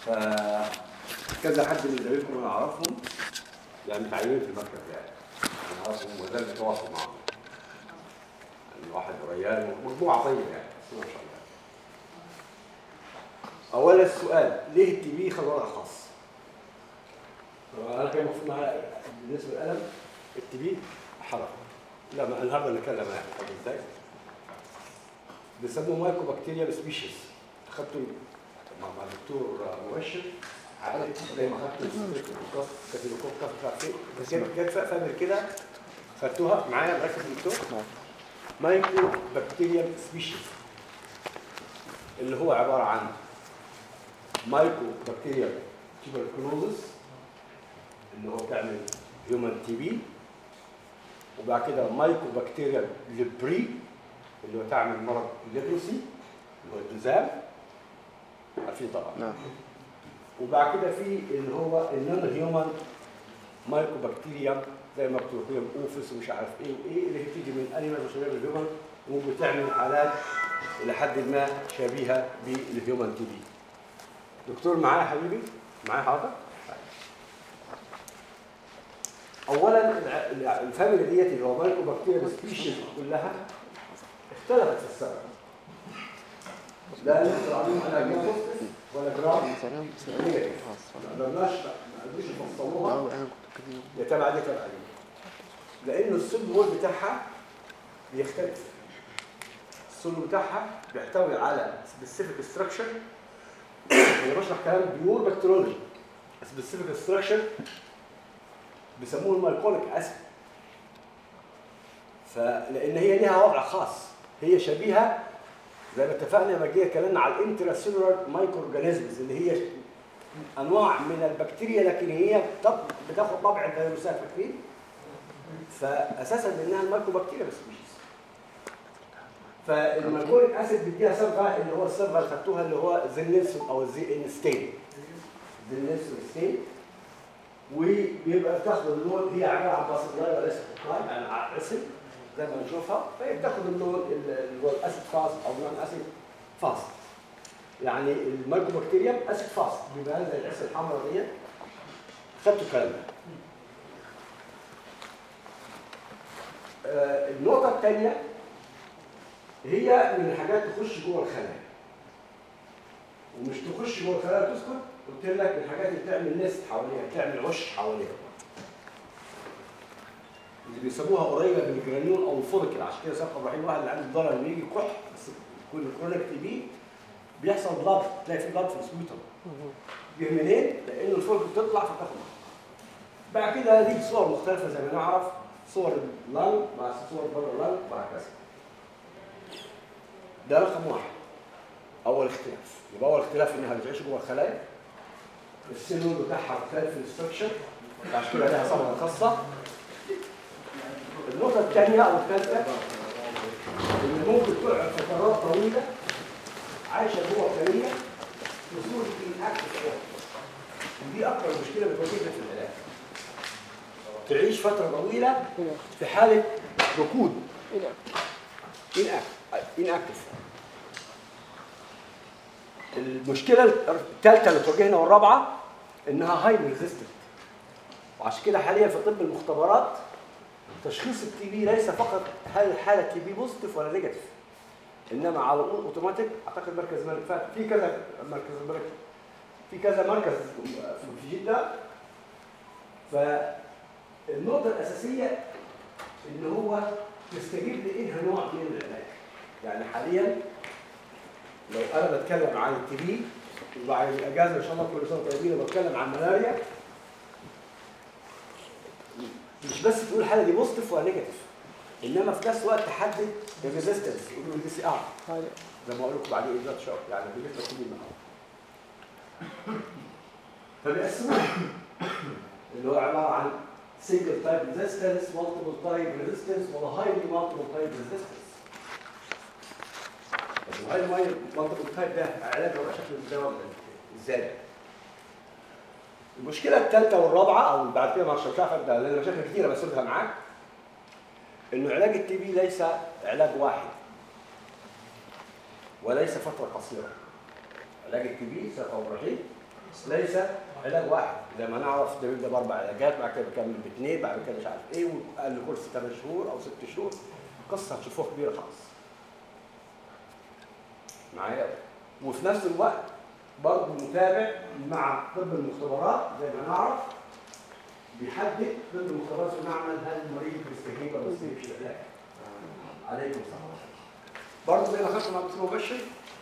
فكذا حد من زمايلكم انا اعرفهم يعني متعينين في المركز يعني انا اعرفهم وما زال بتواصل معهم يعني واحد ريان ومجموعه طيبه يعني بسم الله ما شاء الله اولا السؤال ليه التي بي خد وضع خاص؟ انا كان المفروض معايا بالنسبه للالم التي بي حركه لا ما النهارده نتكلم عنها فاهم ازاي؟ بيسموه مايكرو بكتيريا سبيشيز اخدته مع مع الدكتور مبشر عارف زي ما اخدت ستريبتوكوكس كاتيلوكوكس مش عارف ايه بس جت جت فاهم كده خدتوها معايا مركز الدكتور مايكرو بكتيريا سبيشيز اللي هو عباره عن مايكرو بكتيريا تيبركلوزس اللي هو بتعمل هيومن تي بي وبعد كده مايكرو بكتيريا ليبري اللي هو تعمل مرض الليبروسي اللي هو الجذام عارفين طبعا نعم وبعد كده في اللي هو النون هيومن مايكرو بكتيريا زي ما بتقول اوفيس ومش عارف ايه وايه اللي هي بتيجي من انيمال وشباب الهيومن وبتعمل حالات الى حد ما شبيهه بالهيومن تي بي دكتور معايا يا حبيبي معايا حاضر اولا الع- الع- الفاميلي ديت اللي هو مايكرو بكتيريا سبيشيز كلها اختلفت في السبب لا نقدر عليهم على جرام ولا جرام سلام سلام نيجاتيف خلاص ما قدرناش ما قدروش يفصلوها أو أنا كنت كده يا تبع دي تبع دي لان السول وول بتاعها بيختلف السول بتاعها بيحتوي على سبيسيفيك ستراكشر انا بشرح كلام بيور بكتيرولوجي سبيسيفيك ستراكشر بيسموه المالكوليك اسيد فلان هي ليها وضع خاص هي شبيهه زي ما اتفقنا لما جينا اتكلمنا على الانتراسيلولار مايكرو اورجانيزمز اللي هي انواع من البكتيريا لكن هي بتط- بتاخد طبع الفيروسات فاكرين؟ فاساسا انها المايكرو بكتيريا بس مش فالمالكوليك اسيد بيديها صبغه اللي هو الصبغه اللي خدتوها اللي هو زينيلسون او زينستين زينيلسون ستين وبيبقى بتاخد اللون هي عباره عن باسيلاي ولا اسيد يعني عسل زي ما نشوفها فهي بتاخد اللون اللي هو الاسيد فاست او نون اسيد فاست يعني المايكروبكتيريا اسيد فاست بيبقى زي العسل الحمراء ديت خدتوا الكلام ده آه، النقطة الثانية هي من الحاجات تخش جوه الخلايا ومش تخش جوه الخلايا تسكت قلت لك من الحاجات اللي بتعمل نست حواليها بتعمل عش حواليها اللي بيسموها قريبه من الجرانيول او الفوليكل عشان كده سبق ابراهيم واحد اللي عنده ضرر لما يجي كح بس كل كرونيك تي بي بيحصل بلاد تلاقي في بلاد في السبيوتر جه منين؟ لان الفوليكل بتطلع فتاخد بعد كده دي صور مختلفه زي ما نعرف صور اللنج مع صور بره اللنج وهكذا ده رقم واحد اول اختلاف يبقى اول اختلاف انها بتعيش جوه الخلايا السيلول بتاعها مختلف في الاستراكشر عشان كده لها صبغه خاصه النقطه الثانيه او الثالثه ان ممكن تقعد فترات طويله عايشه جوه خليه في صوره اناكتف ودي اكبر مشكله بتواجهنا في العلاج تعيش فتره طويله في حاله ركود اناكتف المشكله الثالثه اللي تواجهنا والرابعه انها هاي ريزيستنت وعشان كده حاليا في طب المختبرات تشخيص التي بي ليس فقط هل الحاله تي بي بوزيتيف ولا نيجاتيف انما على طول اوتوماتيك اعتقد مركز الملك فات في كذا مركز الملك في كذا مركز في جده فالنقطه الاساسيه ان هو تستجيب لإنها نوع من العلاج يعني حاليا لو انا بتكلم عن التي بي وبعد الاجازه ان شاء الله كل سنه طيبين وبتكلم عن ملاريا مش بس تقول الحاله دي بوزيتيف ولا نيجاتيف انما في نفس الوقت تحدد الريزيستنس يقولوا الدي سي ار زي ما اقول لكم بعدين ايه شوك يعني بالنسبه لكل النهار فبيقسموها اللي هو عباره عن single type resistance, multiple type resistance ولا highly multiple type resistance. بس الهايلي multiple type ده علاجه هو شكل الدواء ازاي؟ المشكله الثالثه والرابعه او بعد كده ما شرحها ده لان مشاكل كثيره بسردها معاك انه علاج التي بي ليس علاج واحد وليس فتره قصيره علاج التي بي سيف ابراهيم ليس علاج واحد زي ما نعرف ده بيبدا باربع علاجات بعد كده بيكمل باثنين بعد كده مش عارف ايه واقل كورس ثمان شهور او ست شهور قصه هتشوفوها كبيره خالص معايا وفي نفس الوقت برضه متابع مع طب المختبرات زي ما نعرف بيحدد طب المختبرات في المعمل هل المريض بيستجيب ولا ما بيستجيبش للعلاج عليكم السلام برضه زي ما خدت مع الدكتور مبشر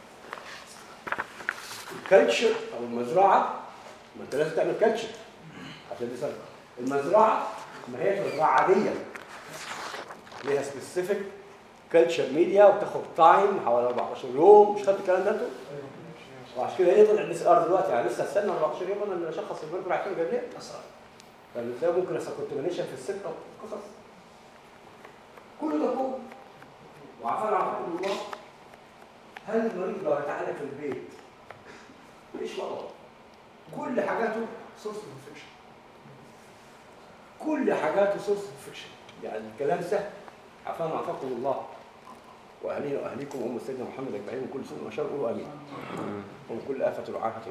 الكالتشر او المزرعه ما انت لازم تعمل كالتشر عشان دي سنه المزرعه ما هيش مزرعه عاديه ليها سبيسيفيك كالتشر ميديا وتاخد تايم حوالي 14 يوم مش خدت الكلام ده انتوا؟ وعشان كده ايه طلع البي سي ار دلوقتي يعني لسه استنى 14 يوم انا اللي اشخص البرجر عشان جاب ليه؟ اسرع فازاي ممكن يحصل كونتمينيشن في السكه وقصص كل ده كله وعفانا عفاكم الله هل المريض لو هيتعالج في البيت ايش وضعه؟ كل حاجاته سورس انفكشن كل حاجاته سورس انفكشن يعني الكلام سهل عفانا عفاكم الله واهلينا واهليكم وام سيدنا محمد اجمعين وكل سنه وشر قولوا امين ومن كل افه وعافه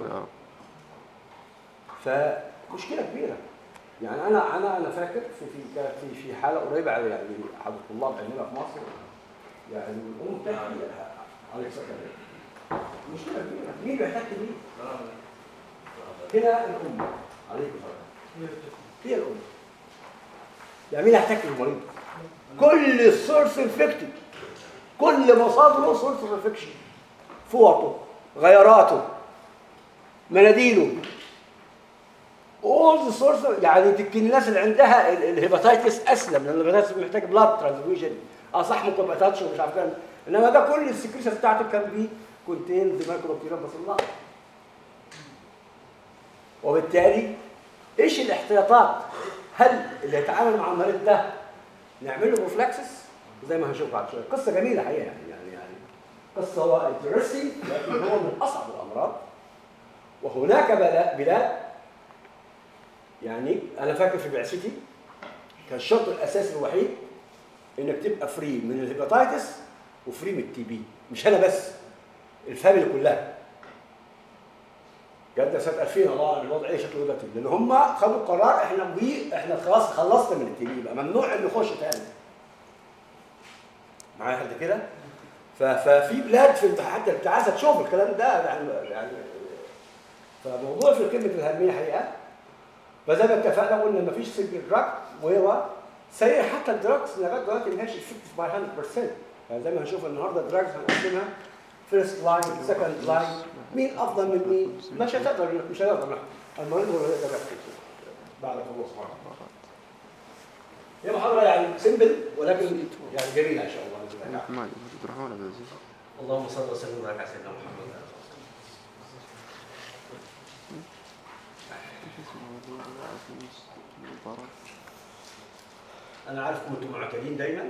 فمشكله كبيره يعني انا انا انا فاكر في في في في حاله قريبه على يعني احد الطلاب عندنا في مصر يعني الام بتحكي عليك سكر مشكله كبيره مين بيحتاج بيه؟ هنا الام عليكم السلام هي الام يعني مين هيحتاج بالمريض؟ كل السورس انفكتد كل مصادره سورس انفكشن فوطه غيراته مناديله all the source يعني يمكن الناس اللي عندها ال- الهيباتيتس اسلم لان الهيباتيتس محتاج بلاد ترانسفيوجن اه صح ممكن يبقى تاتش ومش عارف كام انما ده كل السكريشن بتاعته كان بيه كونتين ذا مايكروبكتيريا بسيطه وبالتالي ايش الاحتياطات؟ هل اللي يتعامل مع المريض ده نعمل له بروفلاكسس زي ما هنشوف بعد شويه قصه جميله حقيقه يعني يعني يعني قصه هو انترستنج لكن هو من اصعب الامراض وهناك بلا- بلاد يعني انا فاكر في بعثتي كان الشرط الاساسي الوحيد انك تبقى فري من الهيباتيتس وفري من التي بي مش انا بس الفاميلي كلها جد سنه 2000 الله اعلم الوضع ايه شكله دلوقتي لان هم خدوا قرار احنا بي احنا خلاص خلصنا من التي بي يبقى ممنوع انه يخش تاني معايا حد كده ف- ففي بلاد في امتحانات انت عايزه تشوف الكلام ده يعني يعني فموضوع في قمه الاهميه حقيقه فزي ما اتفقنا قلنا مفيش سنجل دراج وهو سيء حتى الدراجز لغايه دلوقتي ما كانش افكتيف باي 100% يعني زي ما هنشوف النهارده الدراجز هنقسمها فيرست لاين سكند لاين مين افضل من مين مش هتقدر مش هتقدر نحكم. المريض هو اللي يقدر يحكم بعد الله سبحانه وتعالى هي محاضره يعني سمبل ولكن يعني جميله ان شاء الله بإذن الله. الرحمن عبد الرحمن عبد العزيز اللهم صل وسلم وبارك على سيدنا محمد مبارك انا عارفكم انتم معتدين دايما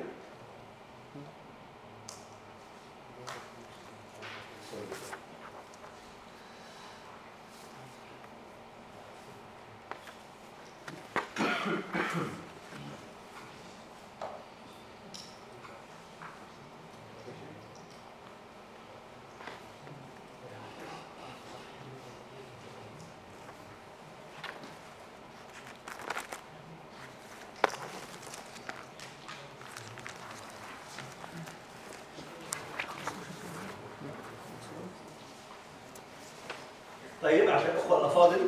طيب عشان الاخوه الافاضل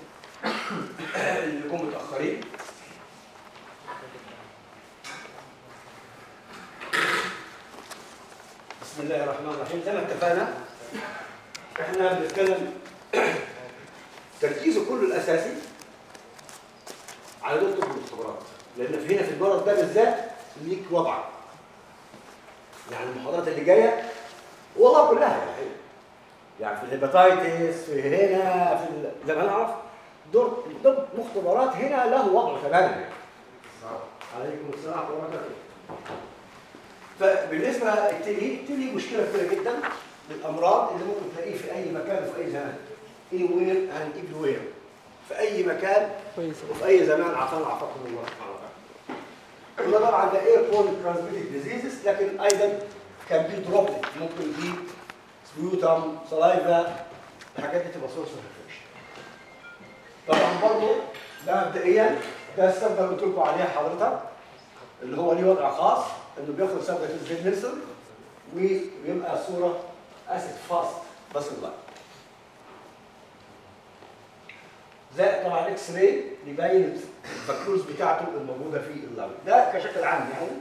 اللي يكونوا متاخرين بسم الله الرحمن الرحيم زي ما اتفقنا احنا بنتكلم تركيزه كله الاساسي على دكتور الاختبارات لان في هنا في المرض ده بالذات ليك وضعك يعني المحاضرات اللي جايه والله كلها يعني يعني في الهيباتيتس في هنا في ال... زي ما نعرف دور دور مختبرات هنا له وضعه تماما يعني. عليكم السلام ورحمه الله وبركاته. فبالنسبه للتلي التلي مشكله كبيره جدا للامراض اللي ممكن تلاقيه في اي مكان وفي اي زمان. anywhere and everywhere. في اي مكان وفي اي زمان عافانا عافاكم الله سبحانه وتعالى. وده طبعا ده اير بول ترانسميتد ديزيزز لكن ايضا كان بي دروبلت ممكن بي سبيوتم سلايفا الحاجات دي تبقى سورس انفكشن طبعا برضه ده مبدئيا ده السبب اللي قلت لكم عليها حضرتك اللي هو ليه وضع خاص انه بياخد سبب زي نيلسون ويبقى صوره اسيد فاست بس الله زائد طبعا اكس راي يبين الفاكتورز بتاعته الموجوده في اللون ده كشكل عام يعني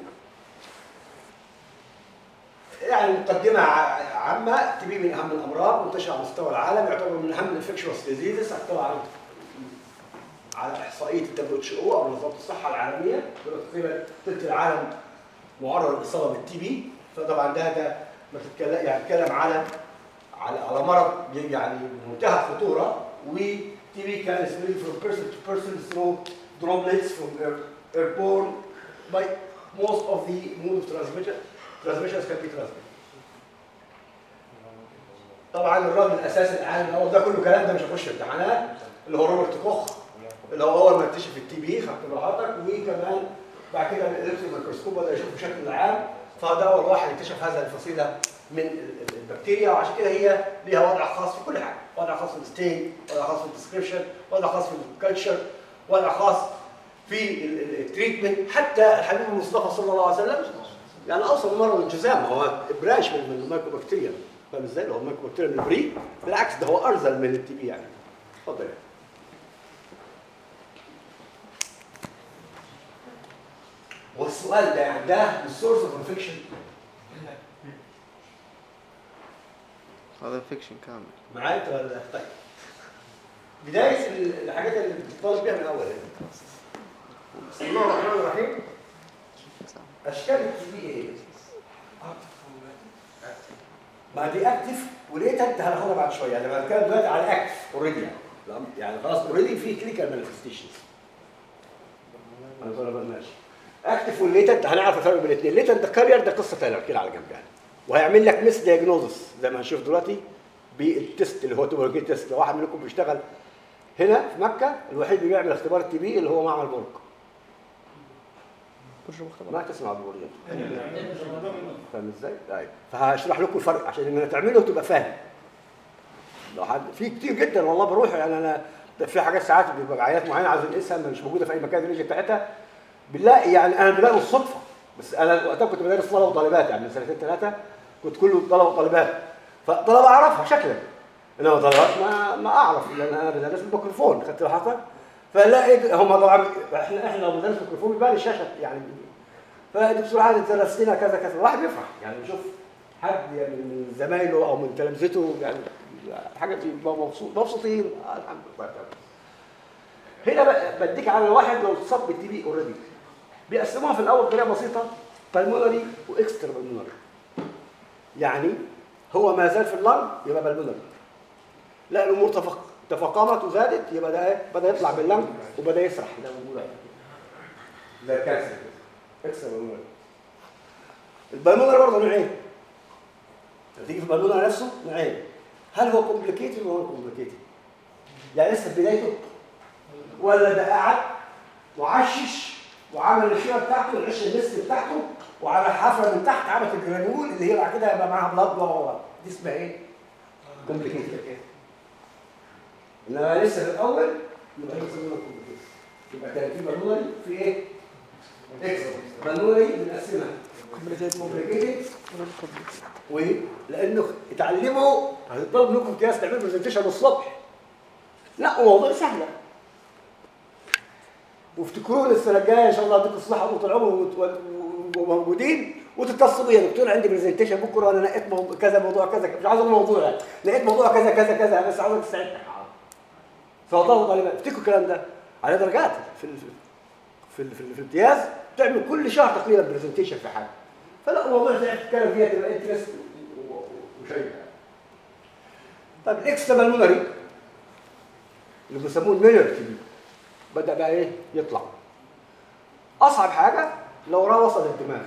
يعني مقدمه ع- عامه تبي من اهم الامراض منتشره على مستوى العالم يعتبر من اهم الانفكشوس ديزيزز طبعا على احصائيه الدبليو اتش او او منظمه الصحه العالميه بيقول تقريبا ثلث العالم معرض للاصابه بالتي بي فطبعا ده ده ما تتكلم يعني بتتكلم على على على مرض يعني منتهى الخطوره وتي بي كان spread from person to person through droplets from air, airborne by most of the mode of transmission transmissions can be transmitted. طبعا الراجل الاساسي العالم الاول ده كله كلام ده مش هيخش امتحانات اللي هو روبرت كوخ اللي هو اول ما اكتشف التي بي خدت راحتك وكمان بعد كده بالالكترون الميكروسكوب بدا يشوف بشكل عام فده اول واحد اكتشف هذا الفصيله من ال- ال- البكتيريا وعشان كده هي ليها وضع خاص في كل حاجه، وضع خاص في الستين، وضع خاص في الديسكربشن، وضع خاص في الكالتشر، وضع خاص في ال- ال- التريتمنت، حتى الحبيب المصطفى صلى الله عليه وسلم يعني اوصل المرض الجذام هو برانش من من الميكروبكتيريا فاهم ازاي؟ اللي هو الميكروبكتيريا من البري بالعكس ده هو ارذل من التي بي يعني. اتفضل يعني. والسؤال ده يعني ده السورس اوف انفكشن هذا فيكشن كامل معايا انت ولا لا؟ طيب بدايه ال- الحاجات اللي بتطالب بيها من الاول يعني. بسم الله الرحمن الرحيم اشكال التي بي ايه؟ ما دي اكتف وليه انت هناخدها بعد شويه يعني انا بتكلم دلوقتي على اكتف اوريدي يعني لا، يعني خلاص اوريدي في كلينيكال مانيفستيشنز انا بقول لك ماشي اكتف والليتنت هنعرف الفرق بين الاثنين الليتنت ده كارير ده قصه ثانيه كده على جنب يعني وهيعمل لك مس دياجنوزس زي ما هنشوف دلوقتي بالتست اللي هو توبرجي تيست لو واحد منكم بيشتغل هنا في مكه الوحيد اللي بيعمل اختبار التي بي اللي هو معمل برج ما تسمع بالبرج فاهم ازاي؟ طيب فهشرح لكم الفرق عشان لما تعمله تبقى فاهم لو حد في كتير جدا والله بروح يعني انا ده في حاجات ساعات بيبقى عينات معينه عايز نقيسها مش موجوده في اي مكان الريجن بتاعتها بنلاقي يعني انا بلاقي بالصدفه بس انا وقتها كنت بدرس طلبه وطالبات يعني من سنتين ثلاثه كنت كله طلبه وطالبات فطلبه اعرفها شكلا انما طلبات ما ما اعرف لان انا بدرس بالميكروفون خدت راحتك فلاقي هم طبعا احنا احنا لو بندرس ميكروفون بيبان الشاشه يعني فدكتور عادل درس لنا كذا كذا الواحد بيفرح يعني يشوف حد يعني من زمايله او من تلامذته يعني حاجه بيبقى مبسوط مبسوطين آه الحمد لله تمام. هنا بقى بديك على واحد لو اتصاب بالتي بي اوريدي بيقسموها في الاول بطريقه بسيطه بالمونري واكسترا بالمونري يعني هو ما زال في اللنج يبقى بالمونري لا الامور تفق... تفاقمت وزادت يبقى ده ايه بدا يطلع باللنج وبدا يسرح ده موجود اهي. زي الكانسر كده اكسترا بالمونري البالمونري برضه نوعين تيجي في البالمونري نفسه نوعين هل هو كومبليكيتد ولا كومبليكيتد يعني لسه في بدايته ولا ده قاعد وعشش وعمل الشيره بتاعته العش النسل بتاعته وعمل حفره من تحت عملت الجرانيول اللي هي بعد كده يبقى معاها بلاد وهو دي اسمها ايه؟ كومبليكيتد انما لسه في الاول يبقى لسه منه كومبليكيتد يبقى ترتيب بالمونري في ايه؟ اكس بالمونري بنقسمها كومبليكيتد ولانه اتعلموا هتطلب منكم امتياز تعملوا برزنتيشن الصبح لا موضوع سهله وافتكروني السنه الجايه ان شاء الله اديكم الصحه وطول العمر وت- و- وموجودين وتتصلوا بيا يا دكتور عندي برزنتيشن بكره انا لقيت موضوع كذا موضوع كذا مش عاوز اقول موضوع يعني لقيت موضوع كذا كذا كذا بس عاوزك تساعدني فطلبوا طالبات افتكروا الكلام ده على درجات في ال- في ال- في, ال- في الامتياز تعمل كل شهر تقريبا برزنتيشن في حاجه فلا الموضوع تعرف تتكلم فيها تبقى انترست وشيء طيب الاكسترا بالمونري اللي بيسموه الميلر تي بي بدا بقى ايه يطلع اصعب حاجه لو راه وصل الدماغ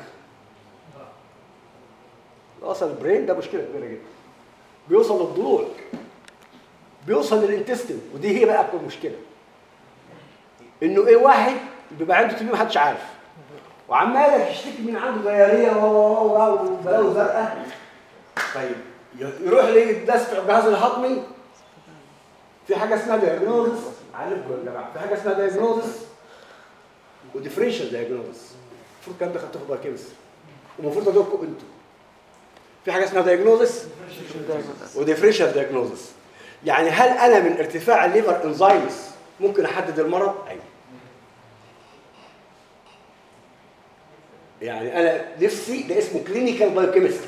لو وصل البرين ده مشكله كبيره جدا بيوصل للضلوع بيوصل للانتستين ودي هي بقى اكبر مشكله انه ايه واحد بيبقى عنده تي بي محدش عارف وعمال يشتكي من عنده دياريه وبلاوي زرقاء طيب يروح للدست الجهاز الهضمي في حاجه اسمها دياجنوزس علمكم يا جماعه في حاجه اسمها دايجنوزس وديفرنشال دايجنوزس المفروض الكلام ده خدتوه في بايوكيمستري ومفروض ادوكم انتوا في حاجه اسمها دايجنوزس وديفرنشال دايجنوزس يعني هل انا من ارتفاع الليفر انزيمز ممكن احدد المرض؟ ايوه يعني انا نفسي ده اسمه كلينيكال بايوكيمستري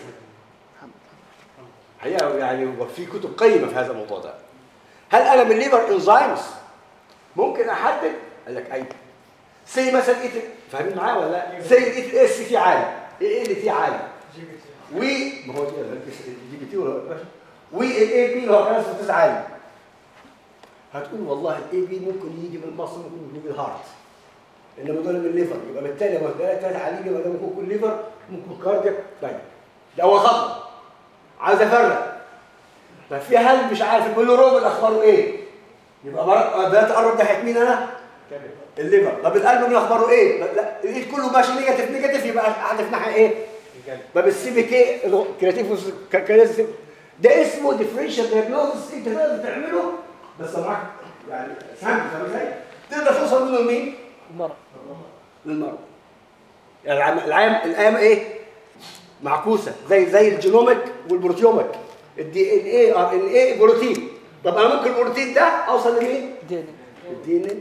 حقيقه يعني هو في كتب قيمه في هذا الموضوع ده هل انا من ليفر انزيمز ممكن احدد؟ قال لك ايوه سي مثلا ايه فاهمين معايا ولا لا؟ سي الاي تي اس فيه عالي ايه اللي فيه عالي و ما هو دي بي تي ولا والاي بي اللي هو كان اسمه عالي هتقول والله الاي بي ممكن يجي من المصل ممكن يجي من الهارت انما دول من الليفر يبقى بالتالي لما ثلاثه ثلاثه عاليين يبقى ده ممكن يكون ليفر ممكن يكون كاردياك طيب ده هو خطر عايز افرق ففي هل مش عارف البلوروبين اخباره ايه يبقى مرة بدات اقرب ناحيه مين انا الليفر طب القلب من اخباره ايه لا الايد كله ماشي نيجاتيف نيجاتيف يبقى قاعد في ناحيه ايه طب السي بي كي كرياتيف كرياتيف ده اسمه ديفرنشال دايجنوستس انت تقدر تعمله بس معاك يعني فهمت فاهم ازاي تقدر توصل منه لمين المرض للمرض يعني العام العام الايام ايه معكوسه زي زي الجينوميك والبروتيوميك الدي ان اي ار ان اي بروتين طب انا ممكن البروتين ده اوصل لمين ديني الدي ان اي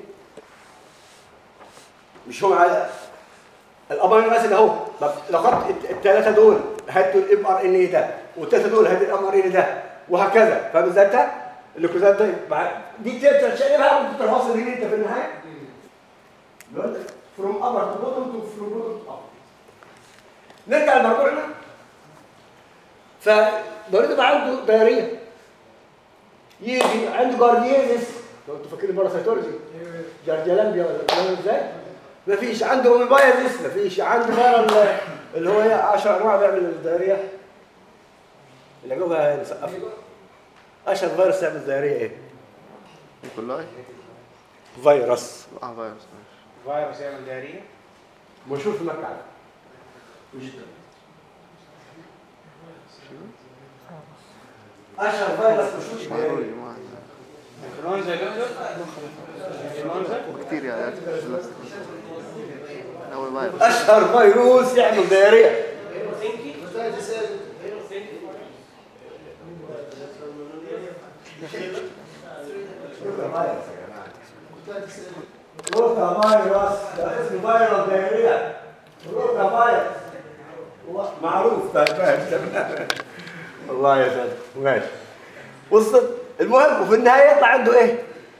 مش هو على الامينو اسيد اهو طب لو خدت الثلاثه دول هاتوا الام ار ان اي ده والثلاثه دول هات الام ار ان ده وهكذا فاهم ازاي انت الليكوزات ده يبقى- دي تقدر تشقلبها ممكن تواصل مين انت في النهايه فروم upper to bottom to from bottom to upper نرجع لمرجوعنا فمريض يبقى عنده دايريه يجي عنده جارديازيس لو انتوا فاكرين باراسيتولوجي جارديالامبيا ولا فاهم ازاي؟ مفيش عنده هوميبايازيس مفيش عنده فيرال اللي هو ايه 10 انواع بيعمل الدايريه اللي جوابها نسقف اشهر فيروس يعمل الدايريه ايه؟ نيكولاي فيروس اه فيروس ماشي فيروس يعمل دايريه مشهور في مكه على اشهر فيروس مشهور في معروف الدايريه يا جماعة انفلونزا دكتور انفلونزا كتير يعني مش نفس أول فيروس اشهر فيروس يعمل دايريه روتا فيروس ده اسمه فيروس دايريه روتا فيروس هو معروف طيب فاهم والله يا سيدي ماشي وصلت المهم وفي النهايه يطلع عنده ايه؟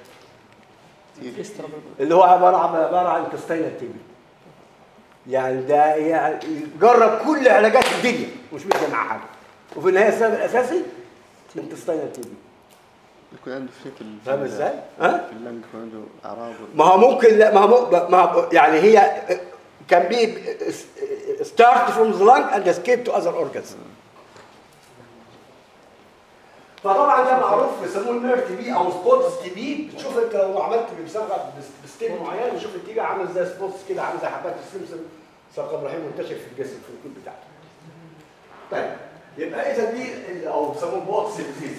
يسترب اللي هو عباره عن عباره عن كاستينا تيبي يعني ده يعني جرب كل علاجات الدنيا مش بيجي مع حاجه وفي النهايه السبب الاساسي انتستينا تيبي يكون عنده شيء في ال- فاهم ازاي؟ ها؟ في اللنج يكون عنده أعراض ما هو ممكن لا ما هو مو- ما هو يعني هي كان بي start from the lung and escape to other organs فطبعا ده معروف بيسموه النير تي بي او سبوتس تي بي بتشوف انت لو عملت بصبغه بستيج معين بتشوف النتيجه عامل زي سبوتس كده عامل زي حبات السمسم صبغه ابراهيم منتشر في الجسم في الكود بتاعته. طيب يبقى اذا دي ال- او بيسموه بوتس ديزيز.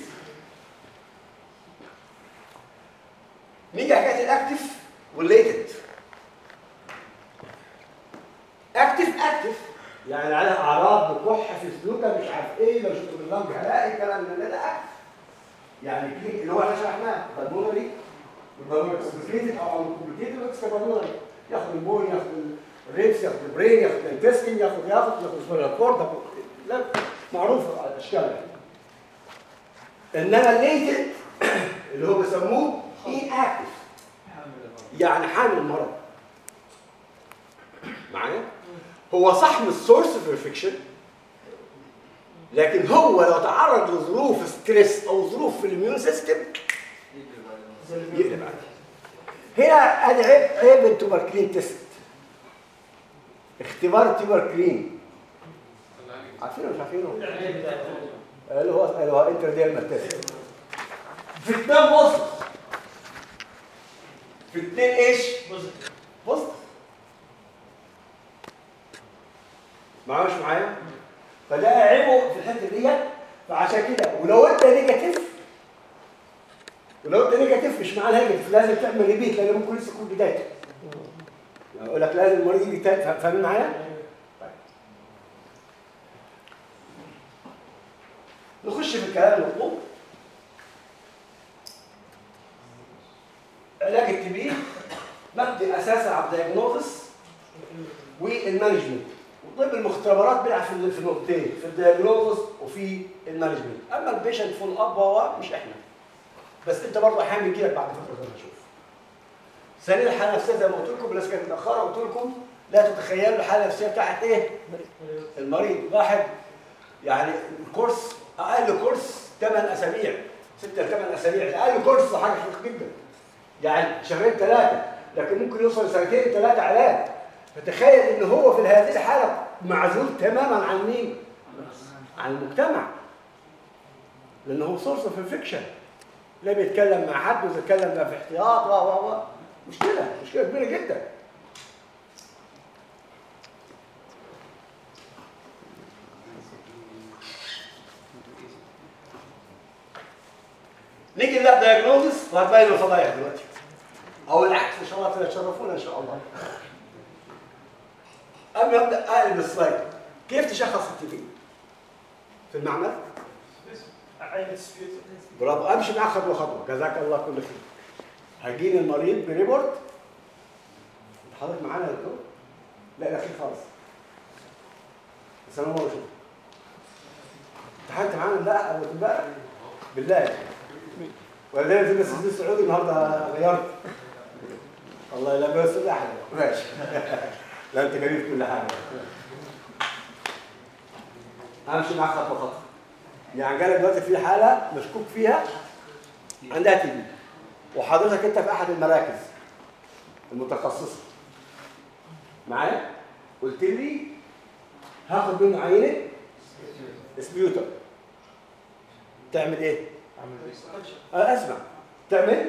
نيجي حكايه الاكتف والليتنت. اكتف اكتف يعني على اعراض بكح في سلوكه مش عارف ايه لو شفت باللنج هلاقي الكلام من ده ده اكتف يعني كليك اللي هو احنا شرحناه بالمونري بالمونري كومبليكيتد او او كومبليكيتد واكسترا بالمونري ياخد البون ياخد الريبس ياخد البرين ياخد الانتستين ياخد ياخد ياخد سبيرال كورد لا معروف الاشكال انما الليتنت اللي هو بيسموه اي اكتف يعني حامل المرض معايا هو صح مش سورس اوف انفكشن لكن هو لو تعرض لظروف ستريس او ظروف في الاميون سيستم يقلب عليه هنا ادي عيب عيب التوبركلين تيست اختبار التوبركلين عارفينه مش عارفينه اللي هو اللي هو انترديرمال تيست في اثنين بص في اثنين ايش؟ بص معاه مش معايا؟ فده عيبه في الحته ديت فعشان كده ولو انت نيجاتيف ولو انت نيجاتيف مش معنى نيجاتيف لازم تعمل ريبيت لان ممكن لسه يكون بدايته يعني اقول لك لازم المريض يجي تاني فا- فاهمين معايا؟ طيب. نخش في الكلام المطلوب علاج التي بي مبدئ اساسا على الدياجنوزس والمانجمنت وطب المختبرات بيلعب في في نقطتين في الدياجنوزس وفي المانجمنت اما البيشنت فول اب هو مش احنا بس انت برضه احيانا بيجي لك بعد فتره زي ما اشوف ثانيا الحاله النفسيه زي ما قلت لكم الناس كانت متاخره قلت لكم لا تتخيلوا الحاله النفسيه بتاعت ايه؟ المريض واحد يعني الكورس اقل كورس 8 اسابيع 6 ل 8 اسابيع اقل كورس حاجه خفيف جدا يعني شهرين ثلاثه لكن ممكن يوصل سنتين ثلاثه علاج فتخيل ان هو في هذه الحاله معزول تماما عن مين؟ عن المجتمع لانه هو سورس اوف انفكشن لا بيتكلم مع حد ولا بيتكلم بقى في احتياط و و و مشكله مشكله كبيره جدا نيجي نبدا دايجنوزس وهتبين الفضايح دلوقتي او العكس ان شاء الله تشرفونا ان شاء الله قبل ما ابدا اقلب السلايد كيف تشخص التي بي في المعمل عين تسبيت برافو امشي معاك خطوه خطوه جزاك الله كل خير هجيني المريض بريبورت انت حضرتك معانا يا دكتور؟ لا الاخير خالص بس انا ما بشوف امتحنت معانا لا او امبارح بالله ولا في الاستاذ السعودي النهارده غيرت الله لا بس لا حاجه ماشي لا انت جميل في كل حاجه امشي معاك خطوه خطوه يعني جالك دلوقتي في حاله مشكوك فيها عندها تي بي وحضرتك انت في احد المراكز المتخصصه معايا قلت لي هاخد منه عينه سبيوتر تعمل ايه؟ أه اسمع تعمل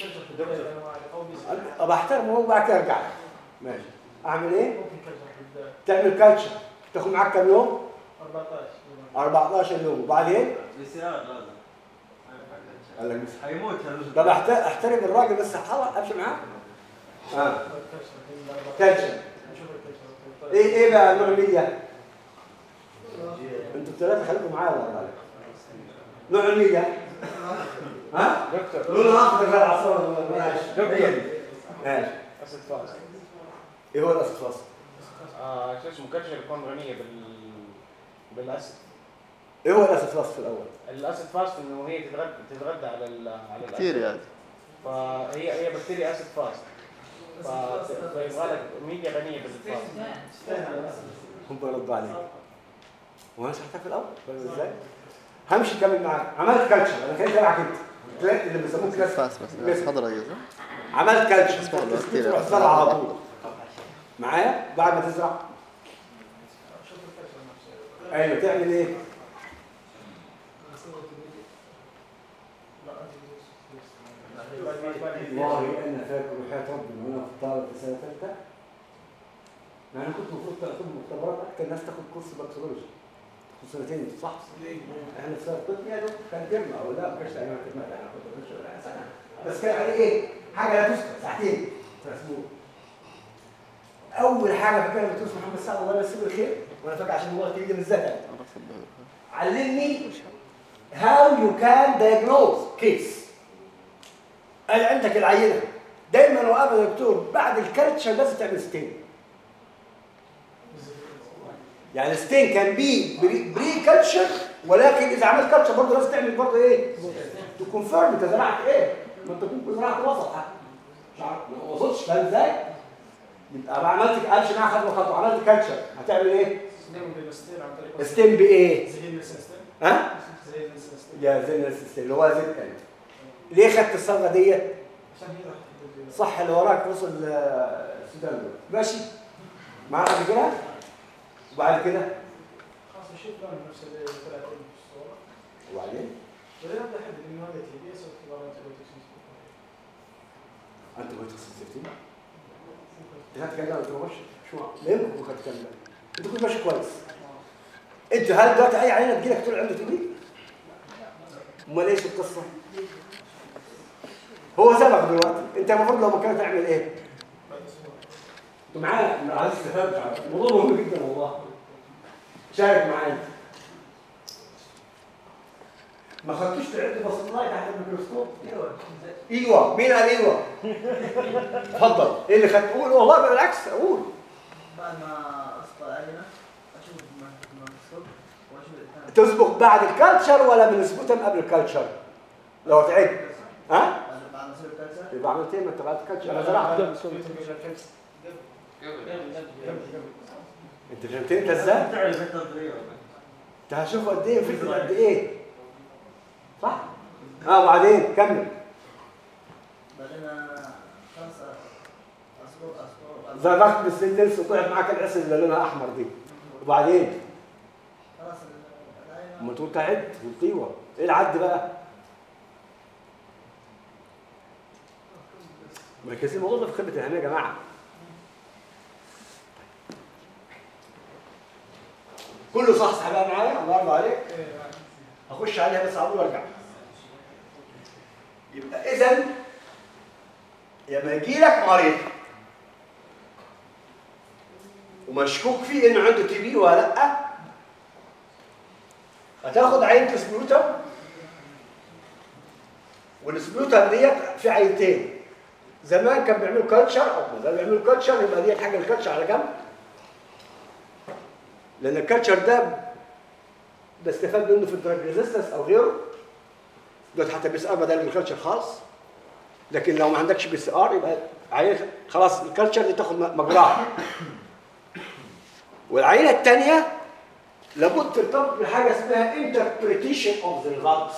طب احترمه هو وبعد كده ارجع لك. ماشي اعمل ايه؟ تعمل كالتشر تاخد معاك كام يوم؟ 14 يوم وبعدين بسيارة لازم قال لك بس حيموت هالرجل طب أحت- احترم الراجل بس حاضر امشي معاه اه كالتشر ايه ايه بقى النوع المية؟ انتوا الثلاثه خليكم معايا والله عليك نوع المية ها؟ دكتور لونها اخضر زي العصفور ماشي دكتور. ماشي اسد فاس ايه هو الاصفاص؟ آه شو اسمه كلشر يكون غنيه بال بالاسد ايه هو الاصفاص في الاول؟ الاسد فاست انه هي تتغذى تتغذى على ال على الاسد كثير يعني فهي هي بكتيريا اسيد فاست ف- فيبغى لك ميديا غنيه بالفاست هم بيردوا عليك وانا شرحتها في الاول فاهم ازاي؟ همشي كمل معاك عملت كالتشر انا كان تبعك انت تلاقي اللي بيسموه كلاس فاس بس خضرا يوزا عملت كالتشر اسمه البكتيريا تروح تزرع على طول معايا بعد ما تزرع ايوه تعمل ايه؟ والله انا فاكر وحياه ربي وانا في طالب في سنه ثالثه يعني كنت المفروض تاخد مختبرات اكتر ناس تاخد كورس بكتيرولوجي تاخد سنتين صح؟ احنا في سنه طب يا دوب كان ترم او لا ما كانش تقريبا ترم انا كنت بخش ولا سنه بس كان عليه ايه؟ حاجه لا تذكر ساعتين في اسبوع اول حاجه فاكرها الدكتور محمد سعد الله يمسيه بالخير وانا فاكر عشان هو الكلمه بالذات علمني how you can diagnose case قال عندك العينه دايما وابدا يا دكتور بعد الكالتشر لازم تعمل ستين يعني ستين كان بي بري كالتشر ولكن اذا عملت كالتشر برضه لازم تعمل برضه ايه؟ تكونفيرم انت زرعت ايه؟ ما انت ممكن زرعت وسط حتى مش عارف ما وصلتش فاهم ازاي؟ يبقى ما عملت امشي معاها خطوه خطوه عملت كالتشر هتعمل ايه؟ ستين بايه؟ ها؟ يا زين السيستم اللي هو زين كان ليه خدت الصبغه ديت؟ صح اللي وراك وصل آه، السودان دول ماشي معاك قبل كده وبعد كده خلاص نشوف لون نفس اللي طلع في الصوره وبعدين ولا نبدا احدد انه هذا تي بي اس او اختبارات انت كنت خسرت انت هتكلم انت ماشي شو ليه يمكن كنت هتكلم انت كنت ماشي كويس انت هل دلوقتي اي عينه تجيلك تقول عنده تي بي امال ايش القصه هو سبق دلوقتي انت المفروض لو مكانه تعمل ايه انتوا معايا انا عايز استفاد الموضوع مهم جدا والله شارك معايا انت ما خدتوش تعد بص الله تحت الميكروسكوب ايوه مين قال ايوه اتفضل ايه اللي خدت قول والله بالعكس اقول بعد ما أسقط علينا أشوف الميكروسكوب وأشوف الثاني تسبق بعد الكالتشر ولا بنسبتها قبل الكالتشر لو تعد ها بعد ما أسوي الكالتشر يبقى عملت ايه ما انت بعد الكالتشر انا زرعت انت فهمتني انت ازاي تعرف التطبيق انت هشوف قد ايه فكره قد ايه صح اه وبعدين كمل بعدين خلاص أسقط أسقط زرقت بالسندس وطلعت معاك العسل اللي لونها احمر دي وبعدين خلاص العينة اما تقول تعد قلت ايوه ايه العد بقى مركزين الموضوع ده في خدمه الاهميه يا جماعه كله صح صح بقى معايا الله يرضى عليك اخش عليها بس اقول وارجع يبقى اذا لما يجي لك مريض ومشكوك فيه انه عنده تي بي ولا لا هتاخد عينه سبلوتر والسبلوتر ديت في عينتين زمان كان بيعملوا كالتشر او ما زال بيعملوا كالتشر يبقى ديت حاجه الكالتشر على جنب لان الكالتشر ده بستفاد منه في الدراج ريزيستنس او غيره دوت حتى بي اس ار بدل من الكالتشر خالص لكن لو ما عندكش بي اس ار يبقى عينه خلاص الكالتشر دي تاخد مجراها والعينه الثانيه لابد ترتبط بحاجه اسمها interpretation of the results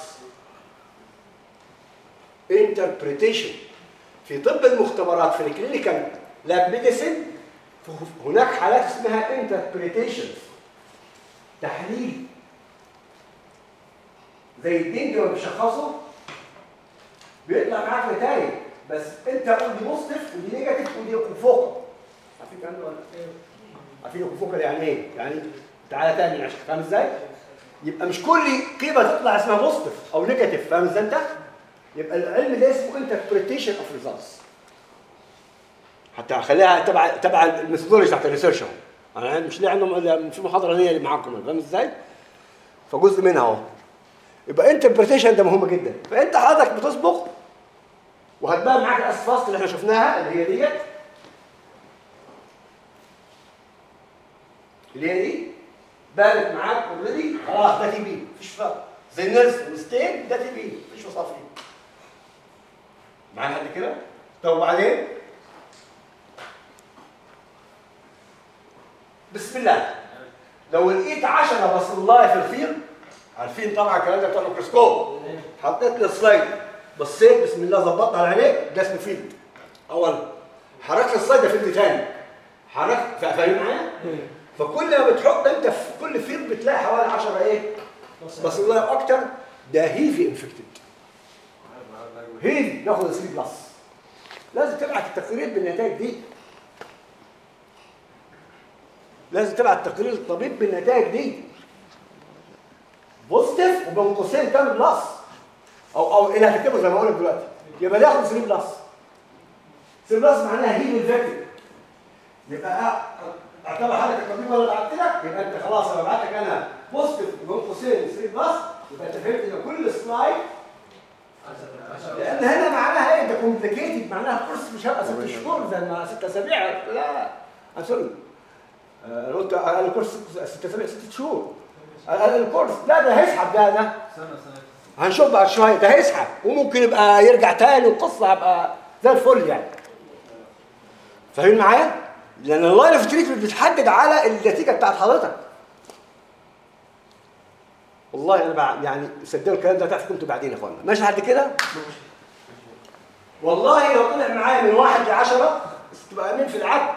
interpretation في طب المختبرات في الكلينيكال لاب ميديسين هناك حالات اسمها interpretation تحليل زي الدنج لما بيشخصه بيطلع معاك نتائج بس انت قول دي بوزيتيف ودي نيجاتيف ودي فوق عارفين الكلام ده ولا ايه؟ عارفين فوق يعني ايه؟ يعني تعالى تاني عشان فاهم ازاي؟ يبقى مش كل قيمه تطلع اسمها بوزيتيف او نيجاتيف فاهم ازاي انت؟ يبقى العلم ده اسمه انتربريتيشن اوف ريزلتس حتى خليها تبع تبع الميثودولوجي بتاعت الريسيرش اهو انا مش ليه عندهم في محاضره ليا اللي معاكم فاهم ازاي؟ فجزء منها اهو يبقى انتربريتيشن ده مهم جدا فانت حضرتك بتصبغ وهتبان معاك الاسفاست اللي احنا شفناها اللي هي ديت اللي هي دي بانت معاك اوريدي خلاص ده تي بي مفيش فرق زي الناس الستين ده تي بي مفيش وصف فيه معانا حد كده طب وبعدين بسم الله لو لقيت 10 بصلايه في الفيل عارفين طبعا الكلام ده بتاع الميكروسكوب حطيت لي سلايد بصيت بسم الله ظبطت على عينيك ده اسمه فيلد اول حركت السلايد ده فيلد تاني حركت فاهم معايا؟ فكل ما بتحط انت في كل فيلد بتلاقي حوالي 10 ايه؟ بصلايه اكتر ده هيفي انفكتد هيفي ناخد 3 بلس لازم تبعت التقرير بالنتائج دي لازم تبعت تقرير الطبيب بالنتائج دي بوزيتيف وبين قوسين كام بلس او او اللي هتكتبه زي ما بقول لك دلوقتي يبقى ياخد 3 بلس 3 بلس معناها هيل انفكتد يبقى اعتبر حضرتك الطبيب ولا بعت لك يبقى انت خلاص انا بعت لك انا بوزيتيف وبين قوسين 3 بلس يبقى انت فهمت ان كل سلايد لان هنا معناها ايه ده كومبليكيتد معناها كورس مش هيبقى ست شهور زي ما ست اسابيع لا أنا سوري انا قلت اقل كورس ست اسابيع ست شهور اقل الكورس لا ده هيسحب ده ده سنة سنة هنشوف بعد شويه ده هيسحب وممكن يبقى يرجع تاني والقصه هيبقى زي الفل يعني فاهمين معايا؟ لان اللاين اوف تريتمنت بتحدد على النتيجه بتاعت حضرتك والله انا بع... يعني صدقوا الكلام ده تعرفوا انتوا بعدين يا اخوانا ماشي لحد كده والله لو طلع معايا من واحد لعشرة تبقى امين في العد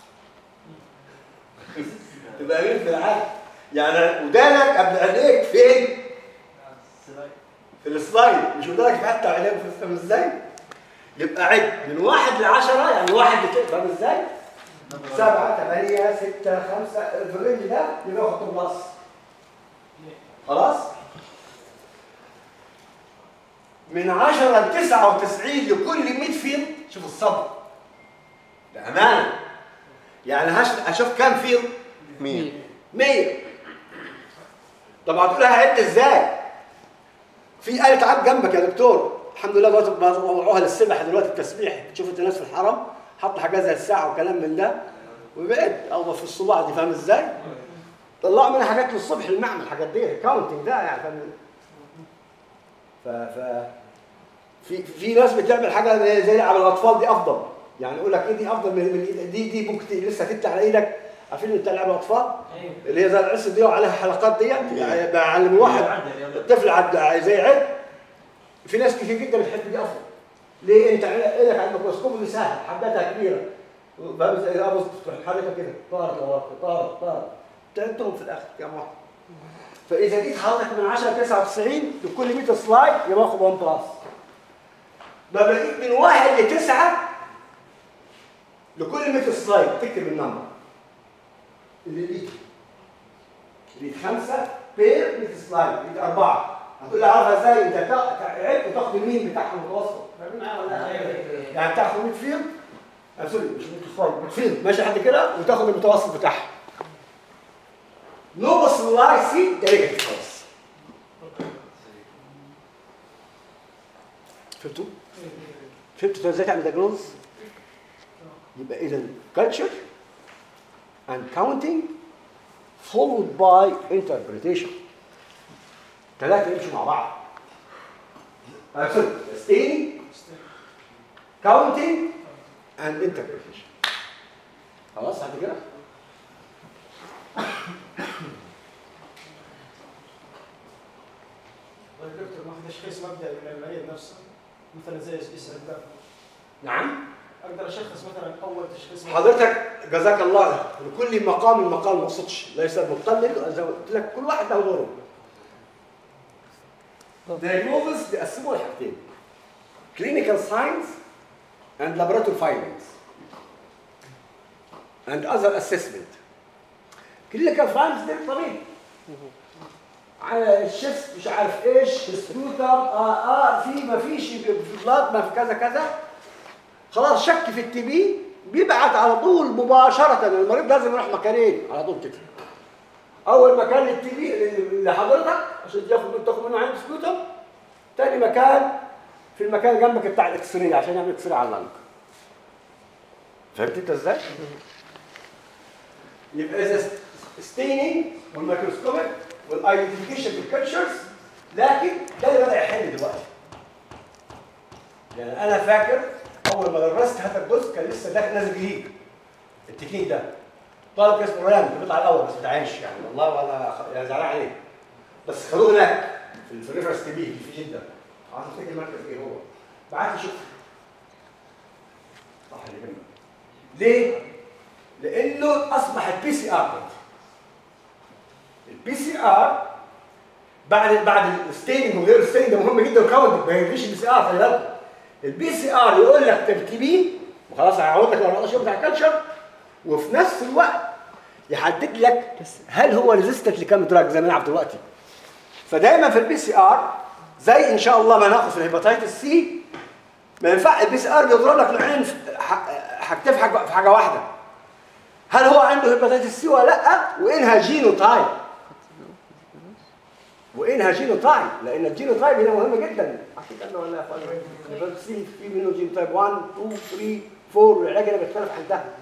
تبقى امين في العد يعني ودانك قبل عينيك فين؟ في السلايد مش ودانك في حته عينيك في فاهم ازاي؟ يبقى عد من واحد لعشرة يعني واحد لكده فاهم ازاي؟ سبعة ثمانية ستة خمسة في الرينج ده يبقى واخد بلس خلاص؟ من 10 ل 99 لكل 100 فيلد شوف الصبر بامانه يعني هش- هشوف كام فيلد 100 100 طب هتقول هعد ازاي؟ في آلة عد جنبك يا دكتور الحمد لله دلوقتي موضوعوها للسبح دلوقتي التسبيح تشوف انت ناس في الحرم حط حاجات زي الساعة وكلام من ده وبعد او في الصباع دي فاهم ازاي؟ طلعوا منها حاجات للصبح المعمل الحاجات دي كاونتنج ده يعني فاهم ف ف في في ناس بتعمل حاجه زي زي لعب الاطفال دي افضل يعني يقول لك ايه دي افضل من من إيد- دي دي ممكن ت- لسه تطلع على ايدك عارفين بتاع لعب الاطفال اللي هي زي العصر دي وعليها حلقات ديت يعني بعلم واحد الطفل عد زي عد في ناس كتير جدا بتحب دي افضل ليه انت عينك على الميكروسكوب اللي سهل حباتها كبيره فاهم ازاي اه بص تروح حركه كده طارت لورا طارت طارت تعدهم في الاخر كام واحد فاذا جيت حضرتك من 10 ل 99 لكل 100 سلايد يبقى اخد 1 بلس ما بقيت من واحد لتسعه لكل 100 سلايد تكتب النمبر اللي ليك ليك خمسه بير 100 سلايد ليك اربعه هتقول لي عارفها ازاي انت تا- تا- عدت وتاخد المين بتاعها متوسط فاهمين معايا ولا لا؟ يعني تاخد 100 فيلد آه، سوري مش 100 سلايد 100 فيلد ماشي لحد كده وتاخد المتوسط بتاعها نو سلايسي ده نيجاتيف خالص فهمتوا؟ فهمتوا ازاي تعمل دياجنوز؟ يبقى اذا culture and counting followed by interpretation ثلاثة يمشوا مع بعض آه، سوري staining counting and interpretation خلاص بعد كده؟ طيب دكتور ما في تشخيص مبدئي من المريض نفسه مثلا زي يسأل الدم نعم اقدر اشخص مثلا اول تشخيص مبدئي. حضرتك جزاك الله لكل مقام مقال ما اقصدش ليس مقلد زي ما قلت لك كل واحد له دوره diagnosis بيقسموها لحاجتين clinical signs and laboratory findings and other assessment clinical findings دي طبيب على الشيست مش عارف ايش سكوتر اه اه في ما فيش في بلاد ما في كذا كذا خلاص شك في التي بي بيبعت على طول مباشرة المريض لازم يروح مكانين على طول كده أول مكان للتي بي لحضرتك عشان تاخد تاخد منه عين سكوتر تاني مكان في المكان جنبك بتاع الاكس راي عشان يعمل اكس راي على اللنج فهمت انت ازاي؟ يبقى اذا ستيننج والميكروسكوبيك والايدنتيفيكيشن بالكالتشرز لكن ده اللي بدا يحل دلوقتي يعني انا فاكر اول ما درست هذا الجزء كان لسه داخل نازل جديد التكنيك ده طالب اسمه ريان بيطلع الاول بس ما تعيش يعني والله ولا خ- يعني زعلان عليه بس خدوه هناك في في الريفرنس تي بي في جده عايز افتكر المركز ايه هو بعت لي شوف صح اللي جنبك ليه؟ لانه اصبح البي سي ار البي سي ار بعد بعد الستيننج وغير الستيننج ده مهم جدا الكاونت ما يجيش البي سي ار خلي بالك البي سي ار يقول لك تركيبيه وخلاص هيعود لك ال 14 يوم بتاع الكالتشر وفي نفس الوقت يحدد لك هل هو ريزيستنت لكام دراج زي ما نلعب دلوقتي فدايما في البي سي ار زي ان شاء الله ما ناخد في الهيباتيتس سي ما ينفع البي سي ار بيضرب لك العين في- ح- حاجتين في حاجه في حاجه واحده هل هو عنده هيباتيتس سي ولا لا وانها جينو تايب وانها جينو تايب لان الجينو تايب هنا مهم جدا عشان كده ولا يا اخوان الهيباتيتس سي في منه جينو تايب 1 2 3 4 والعلاج هنا بيختلف عن ده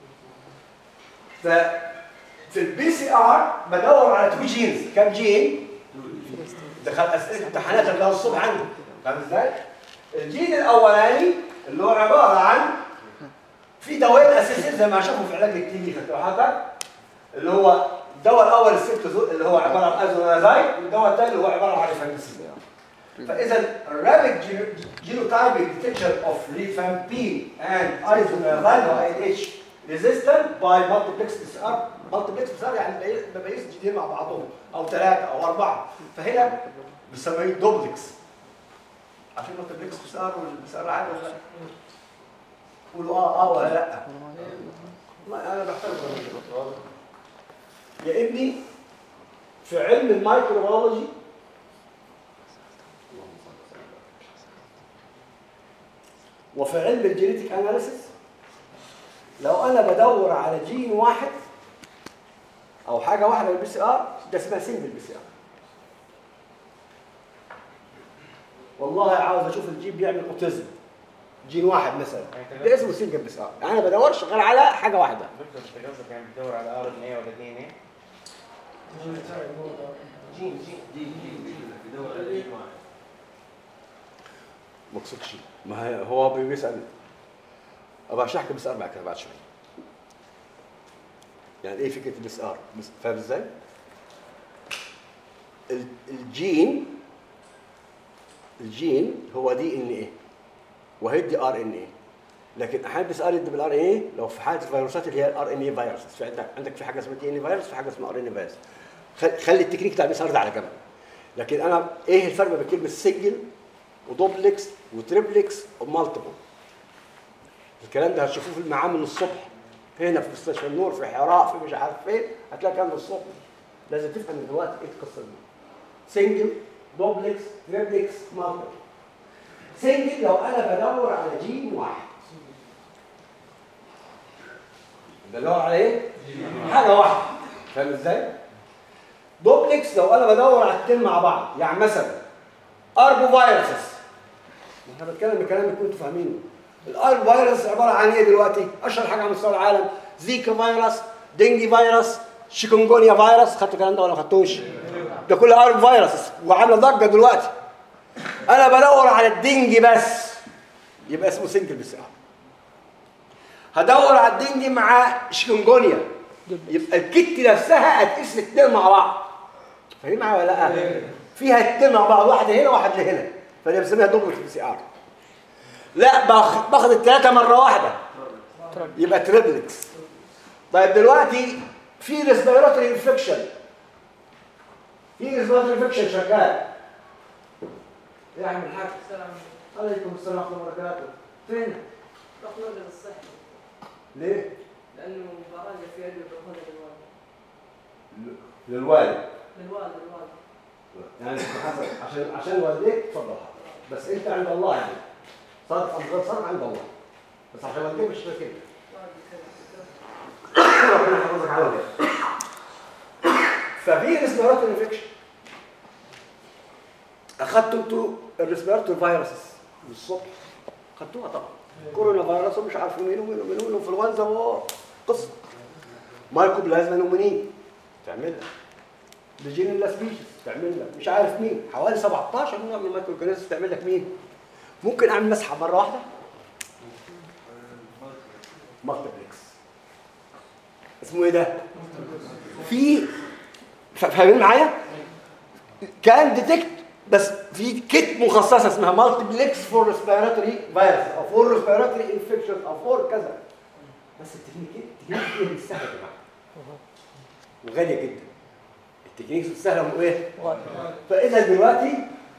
ففي البي سي ار بدور على تو جينز كم جين دخل اسئله امتحانات اللي هو الصبح عنده فاهم ازاي؟ الجين الاولاني اللي هو عباره عن في دواء اساسي زي ما شافوا في علاج التي في حضرتك اللي هو الدواء الاول السيبتوزول اللي هو عباره عن ازونازايد والدواء الثاني اللي هو عباره عن ريفامبيسين فاذا الرابid genotypic detection of rifampin and isoniazid or IH resistant by multiplex PCR multiplex PCR يعني بقيس- بقيس جينين مع بعضهم او ثلاثه او اربعه فهنا بنسميه دوبلكس عارفين مالتبلكس بي سي ار والبي سي ار عادي ولا لا؟ قولوا اه اه ولا لا والله انا بحترم الراجل. يا ابني في علم الميكروبيولوجي وفي علم الجينيتيك اناليسيس لو انا بدور على جين واحد او حاجه واحده بالبي سي ار ده اسمها سنجل بي سي ار والله عاوز اشوف الجين بيعمل اوتيزم جين واحد مثلا ده اسمه سنجل بي سي ار يعني انا بدورش غير على حاجه واحده دكتور انت قصدك يعني بتدور على ار ان اي ولا دي ان اي؟ جين جين جين جين بدور على جين واحد ما اقصدش ما هي هو بيسال ابقى اشرح لك بس ار بعد كده بعد شويه يعني ايه فكره البس ار بس- فاهم ازاي ال- الجين الجين هو دي ان ايه وهيدي ار ان ايه لكن احيانا بس ار يدي بالار ان ايه لو في حاله الفيروسات اللي هي الار ان اي فيروس في عندك عندك في حاجه اسمها دي ان فيروس في حاجه اسمها ار ان فيروس خل- خلي التكنيك بتاع البس ار ده على جنب لكن انا ايه الفرق بين كلمه سنجل ودوبلكس وتريبلكس ومالتيبل الكلام ده هتشوفوه في المعامل الصبح هنا في مستشفى النور في حراء في مش عارف فين هتلاقي الكلام ده الصبح لازم تفهم دلوقتي ايه القصه دي سنجل دوبلكس تريبلكس مالتيبل سنجل لو انا بدور على جين واحد بدور على ايه؟ حاجه واحده فاهم ازاي؟ دوبلكس لو انا بدور على التين مع بعض يعني مثلا اربو فيروسز احنا بنتكلم بكلام اللي كنتوا فاهمينه الاربو فيروس عباره عن ايه دلوقتي اشهر حاجه على مستوى العالم زيكا فيروس دينجي فيروس شيكونجونيا فيروس خدتوا الكلام ده ولا ما خدتوش ده كل اربو فيروس وعامله ضجه دلوقتي انا بدور على الدينجي بس يبقى اسمه سنجل بس هدور على الدينجي مع شيكونجونيا يبقى الكت نفسها هتقيس الاثنين مع بعض فاهمين معايا ولا لا؟ فيها اثنين مع بعض واحد هنا وواحد لهنا فدي بنسميها دوبل بي سي ار لا باخد باخد الثلاثه مره واحده يبقى تريبلكس طيب دلوقتي في ريسبيراتوري انفكشن في ريسبيراتوري انفكشن شغال ايه يا عم الحاج السلام عليكم السلام ورحمه الله وبركاته فين تخرج للصحة ليه لأنه براجع في أدوية باخذها للوالد للوالد للوالد للوالد يعني حسن عشان عشان والديك تفضل بس انت عند الله يعني صادق ام غير صادق عند الله بس عشان والديك مش فاكر والد كذا ربنا يحفظك على والديك ففي ريسبيراتوري انفكشن اخدتوا انتوا الريسبيراتوري فيروسز الصبح خدتوها طبعا كورونا فيروس ومش عارف مين ومين ومين وانفلونزا قصه مايكرو بلازما نومينين تعملها بجين سبيشيز تعمل لك مش عارف مين حوالي 17 نوع من المايكرو اورجانيزمز تعمل لك مين ممكن اعمل مسحه مره واحده مالتيبلكس اسمه ايه ده في ف- فاهمين معايا كان ديتكت بس في كيت مخصصه اسمها مالتيبلكس فور ريسبيراتوري فيروس او فور ريسبيراتوري انفكشن او فور كذا بس التكنيك التكنيك دي مش سهله يا جماعه وغاليه جدا التكنيك سهله وايه فاذا دلوقتي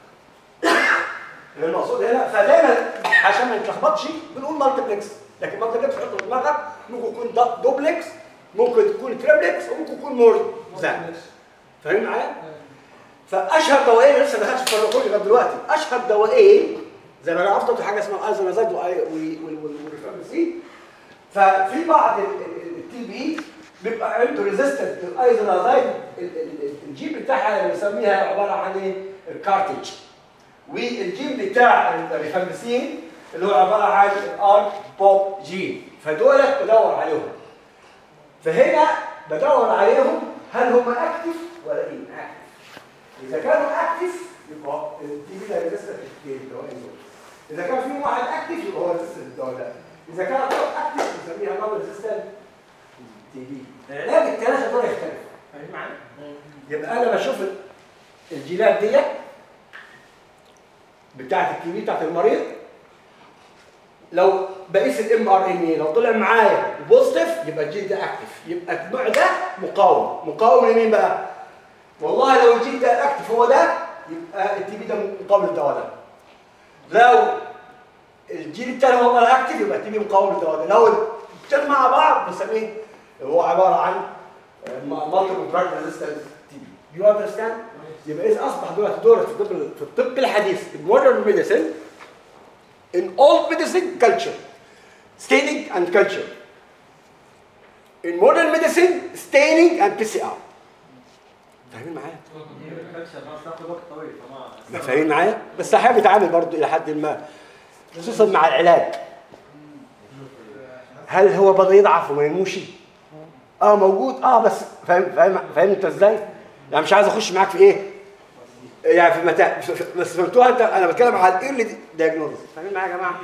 المقصود هنا فدايما عشان ما نتلخبطش بنقول مالتيبلكس لكن مالتيبلكس حط في دماغك ممكن يكون دو- دوبلكس ممكن تكون تريبلكس وممكن يكون مور ذان فاهم معايا؟ فاشهر دواءين لسه ما دخلتش في الفارماكولوجي لغايه دلوقتي اشهر دواءين زي ما انا عرفت حاجه اسمها الايزونازايد والريفامبسين ففي بعض التي بي بيبقى عنده ريزيستنت للايزونازايد الجين بتاعها اللي بنسميها عباره عن ايه؟ الكارتج والجين بتاع الريفامبسين اللي هو عباره عن الار بوب جين فدولت بدور عليهم فهنا بدور عليهم هل هم اكتف ولا ان اكتف اذا كانوا اكتف يبقى التي بي ده ريزيستنت للدواء دول اذا كان في واحد اكتف يبقى هو ريزيستنت للدواء ده اذا كان دول اكتف بنسميها نون ريزيستنت تي بي العلاج الثلاثه دول يختلف فاهم معايا؟ يبقى انا بشوف الجينات ديت بتاعت التي بي بتاعت المريض لو بقيس الام ار ان اي لو طلع معايا بوزيتيف يبقى الجين ده اكتف يبقى النوع ده مقاوم مقاوم لمين بقى؟ والله لو الجين ده اكتف هو ده يبقى التي بي ده مقاوم للدواء ده لو الجين الثاني هو طلع اكتف يبقى التي بي مقاوم للدواء ده لو الاثنين مع بعض بنسميه هو عباره عن مالتيبل دراج ريزيستنت تي بي يو اندرستاند؟ يبقى اذا اصبح دلوقتي دور في الطب في الطب الحديث المودرن ميديسن in old medicine culture staining and culture in modern medicine staining and PCR فاهمين معايا؟ الكلتشر ما تاخذ وقت طويل فما فاهمين معايا؟ بس هحاول يتعامل برضه الى حد ما خصوصا مع العلاج هل هو بدا يضعف وما ينموش؟ اه موجود اه بس فاهم فاهم فاهم انت ازاي؟ يعني مش عايز اخش معاك في ايه؟ يعني في متى بس فهمتوها انت انا بتكلم على الايرلي دايجنوز فاهمين معايا يا جماعه؟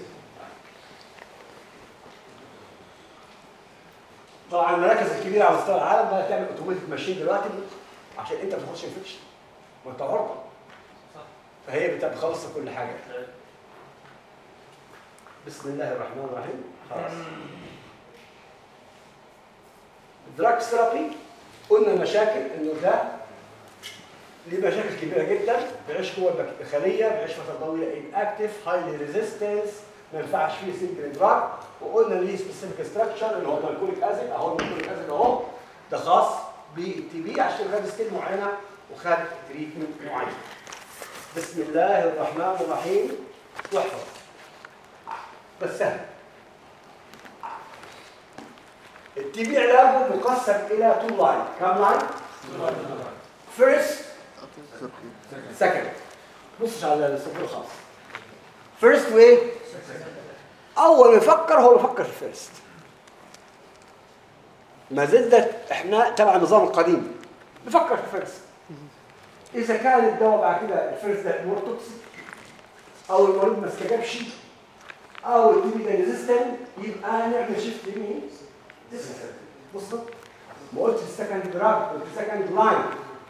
طبعا المراكز الكبيره على مستوى العالم بقى تعمل اوتوماتيك ماشين دلوقتي عشان انت ما تاخدش انفكشن ما انت عرضه فهي بت- بتخلص كل حاجه بسم الله الرحمن الرحيم خلاص دراج ثيرابي قلنا مشاكل انه ده ليه مشاكل كبيره جدا بيعيش جوه البك- الخليه بيعيش فتره طويله ان اكتف هايلي ريزيستنس ما ينفعش فيه سنجل دراج وقلنا ليه سبيسيفيك ستراكشر اللي هو الكوليك اسيد اهو الكوليك اسيد اهو ده خاص بالتي بي عشان خد ستيل معينه وخد تريتمنت معين بسم الله الرحمن الرحيم واحفظ بس سهل التي بي علاجه مقسم الى تو لاين كم لاين؟ فيرست سكند بصش على السطور الخاص فيرست وايه؟ اول ما يفكر هو بيفكر في الفيرست ما زلت احنا تبع النظام القديم بفكر في الفيرست اذا كان الدواء بعد كده الفيرست ده مور توكسيك او المريض ما استجابش او التي ده ريزيستنت يبقى نعمل شيفت يمين بص ما قلتش السكند دراج قلت السكند لاين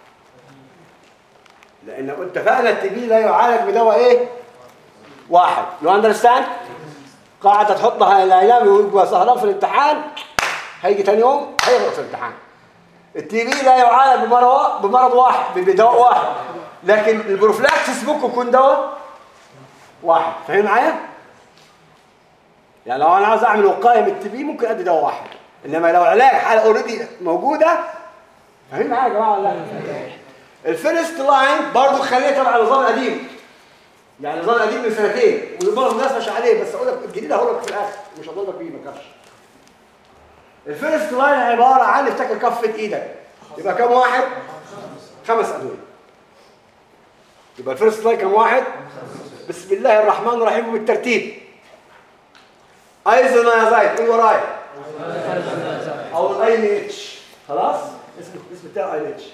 لان اتفقنا التي بي لا يعالج بدواء ايه؟ واحد يو اندرستاند؟ قاعده تحطها الايام ويبقى سهران في الامتحان هيجي تاني يوم هيغلط في الامتحان التي بي لا يعالج بمرض بمرض واحد بدواء واحد لكن البروفلاكسس ممكن يكون دواء واحد فاهم معايا؟ يعني لو انا عاوز اعمل وقايه من التي بي ممكن ادي دواء واحد انما لو العلاج حاله اوريدي موجوده فاهمين معايا يا جماعه ولا لا؟ الفيرست لاين برضه خليه تبع النظام القديم يعني النظام القديم من سنتين والمرض الناس مش عليه بس اقول لك الجديد هقول لك في الاخر مش هضربك بيه ما تخافش الفيرست لاين عباره عن افتكر كفه ايدك يبقى كم واحد؟ خمس ادويه يبقى الفيرست لاين كم واحد؟ بسم الله الرحمن الرحيم وبالترتيب ايزونازايد قول ورايا او الاي اتش خلاص اسم الاسم بتاعه اي اتش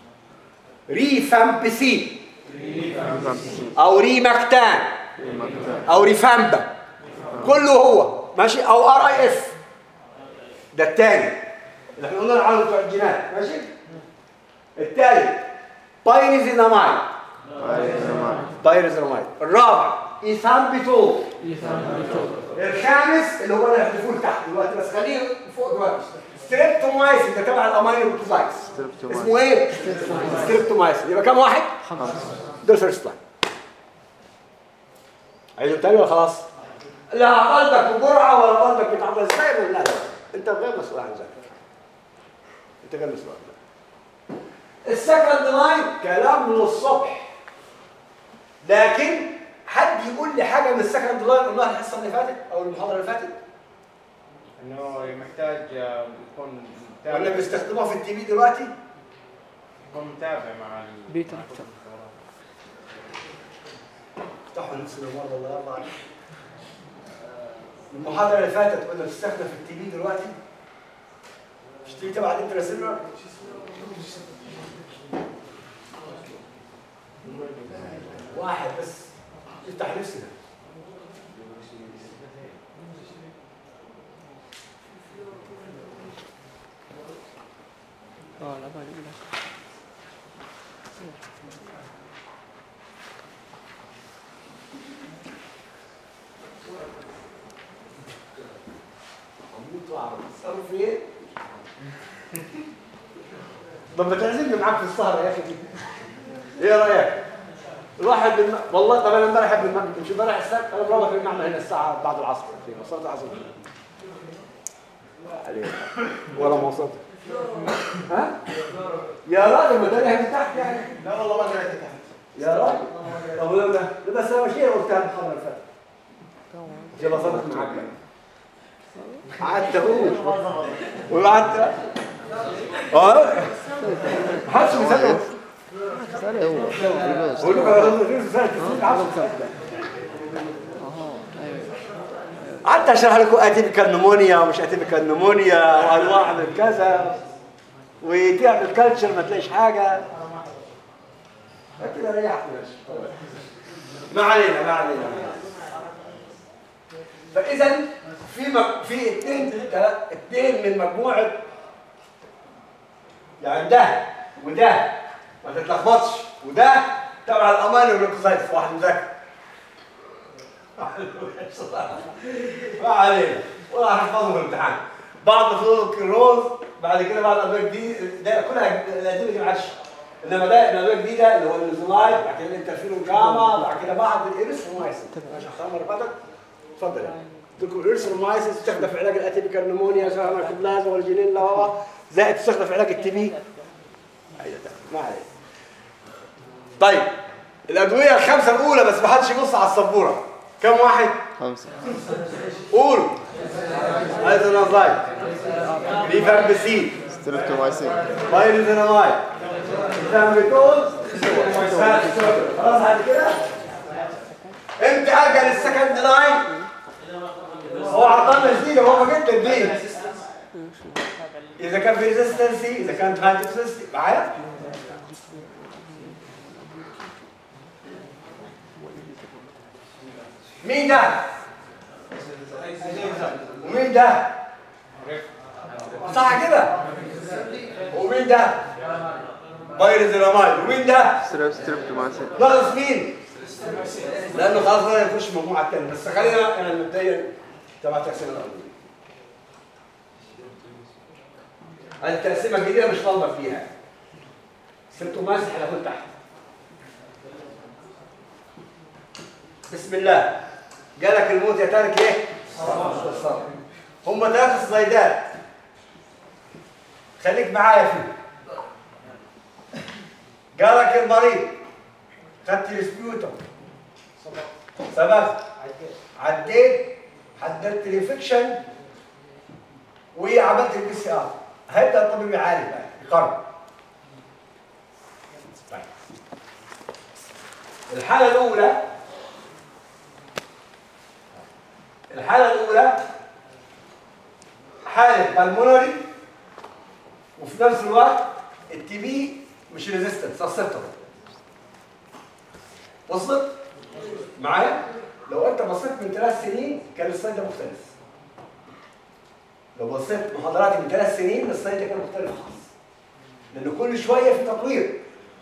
ريفامبسين او ريماكتان او ريفامبا كله هو ماشي او ار اي اف ده الثاني اللي احنا قلنا عنه بتوع الجينات ماشي الثالث بايريزينامايد بايريزينامايد الرابع ايثامبيتول الخامس اللي هو اللي هتشوفوه تحت دلوقتي بس خليه فوق دلوقتي ستريبتومايسين ده تبع الامينو بروتوزايتس اسمه ايه؟ ستريبتومايسين يبقى كام واحد؟ دول فيرست لاين عايزهم تاني ولا خلاص؟ لا قلبك بجرعه ولا قلبك بيتعمل ازاي لا لا انت غير مسؤول عن ذلك انت غير مسؤول عن ذلك السكند لاين كلام من الصبح لكن حد يقول لي حاجه من السكند لاين قلناها الحصه اللي فاتت او المحاضره اللي فاتت انه محتاج آه، يكون ولا متابع بيستخدموها في التي في دلوقتي يكون متابع مع ال- بيتا. مع كل الدورات. افتحوا نفس المرة الله يرضى عليك المحاضرة اللي فاتت قلنا بتستخدم في التي في دلوقتي مش تيجي تبع الانتراسيلر واحد بس يفتح نفسنا اه لا بعد كده هموت واعرف تصرف ايه طب ما تعزمني معاك في السهرة يا اخي ايه رايك؟ الواحد بالم... والله طب انا امبارح بالم... مش امبارح السبت انا مروح من المعمل هنا الساعة بعد العصر في وصلت العصر عليك. ولا ما وصلت ها؟ يا راجل ما ده هنا تحت يعني لا والله ما قريت تحت يا راجل طب ولا ده بس انا مش هي قلتها المحاضرة اللي فاتت يلا ظبط معاك قعدت اقول وقعدت اه محدش بيصدق ساري هو ريفيرس بقول لك انا غير سنه 90 قعدت اشرح لكم اتيبيكال نمونيا ومش اتيبيكال نمونيا وانواع من كذا وتعمل كلتشر ما تلاقيش حاجه كده ريحت ماشي ما علينا ما علينا فاذا في مج... في اثنين تلا- اثنين من مجموعه يعني ده وده ما تتلخبطش وده تبع الاماني واللوكوسايتس واحد مذاكر ما علينا ولا هحفظه في الامتحان بعض فضول الكروز بعد كده بعد ادويه جديده ده كلها الادويه دي ما عادش انما ده الادويه الجديده اللي هو النزولايت بعد كده الانترفيرون جاما بعد كده بعد الاريثرومايسين ماشي اختار مره بعدك اتفضل يعني لكم الاريثرومايسين تستخدم في علاج الاتيبيكال نمونيا سواء مايكوبلازما والجينيلا و زائد تستخدم في علاج التي بي ما علينا طيب الادويه الخمسه الاولى بس ما حدش يبص على السبوره كم واحد خمسة قولوا ايزونازايد ريفامبسين ستريبتومايسين بايريزينامايد ريفامبيتول خلاص بعد كده امتى اجل السكند لاين هو عطانا جديد هو جدا جديد اذا كان في ريزيستنسي اذا كان هاي توكسيستي معايا مين ده ومين ده صح كده ومين ده بايريزينامايد ومين ده ستريب ستريبتومايسين ناقص مين لانه خلاص بقى يخش مجموعه تانية بس خلينا يعني مبدئيا تبع التقسيمه الاوليه التقسيمه الجديده مش طالبه فيها سبتوا ماسح هناخد تحت بسم الله جالك الموت يا تارك ايه؟ الصبر هم ثلاث سلايدات خليك معايا فيه جالك المريض خدت السبيوتم سبب عديت حددت الانفكشن وعملت البي سي ار هيبدا الطبيب يعالج بقى يقرر طيب. الحاله الاولى الحاله الاولى حاله بالمونري وفي نفس الوقت التي بي مش ريزيستنت سسبتبل وصلت معايا لو انت بصيت من ثلاث سنين كان السلايد ده مختلف لو بصيت محاضراتي من ثلاث سنين السلايد ده كان مختلف خالص لان كل شويه في تطوير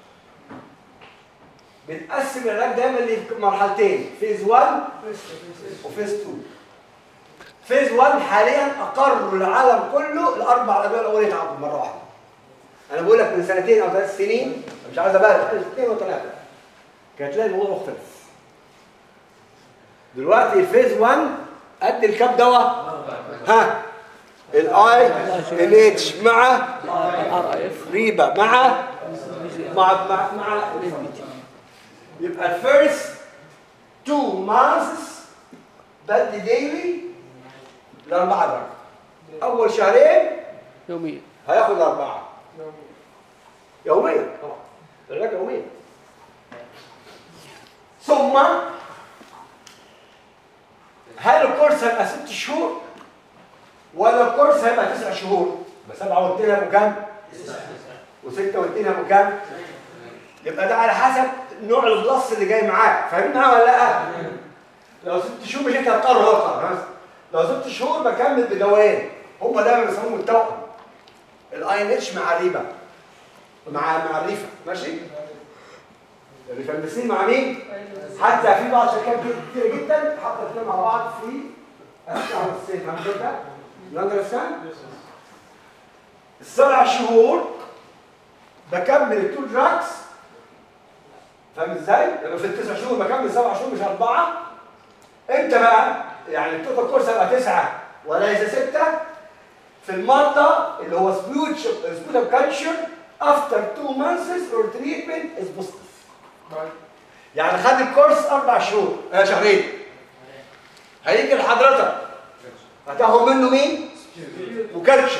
بنقسم العلاج دايما لمرحلتين فيز 1 وفيز 2 فيز 1 حاليا اقروا العالم كله الاربع ادويه الاوليه يتعاطوا مره واحده انا بقول لك من سنتين او ثلاث سنين مش عايز ابالغ اثنين وثلاثه كانت تلاقي الموضوع مختلف دلوقتي الفيز 1 قد الكام دواء ها الاي الاتش مع ار اي اف ريبا مع مع مع مع يبقى الفيرست تو مانثس بدي ديلي الاربعه دراج اول شهرين يوميا هياخد اربعه يوميا طبعا العلاج يوميا ثم هل الكورس هيبقى ست شهور ولا الكورس هيبقى تسع شهور؟ يبقى سبعه واثنين هيبقوا كام؟ وسته واثنين هيبقوا كام؟ يبقى ده على حسب نوع البلس اللي جاي معاك فاهمني ولا لا؟ لو ست شهور مش انت هتضطر هو خلاص لو ست شهور بكمل بدوايين هم دايما بيسموهم التوأم الاي ان اتش مع الريبا مع مع الريفا ماشي؟ الريفامبسين مع مين؟ حتى في بعض الشركات كتير جدا حاطه الاثنين مع بعض في الشهر السين فهمت انت؟ الاندرستاند؟ السبع شهور بكمل التو دراكس فاهم ازاي؟ لما في التسع شهور بكمل سبع شهور مش اربعه انت بقى يعني التوتال كورس هيبقى تسعه وليس سته في المرضى اللي هو سبيوتم كالتشر افتر تو مانثس اور تريتمنت از بوزيتيف يعني خد الكورس اربع شهور آه شهرين هيجي لحضرتك هتاخد منه مين وكالتشر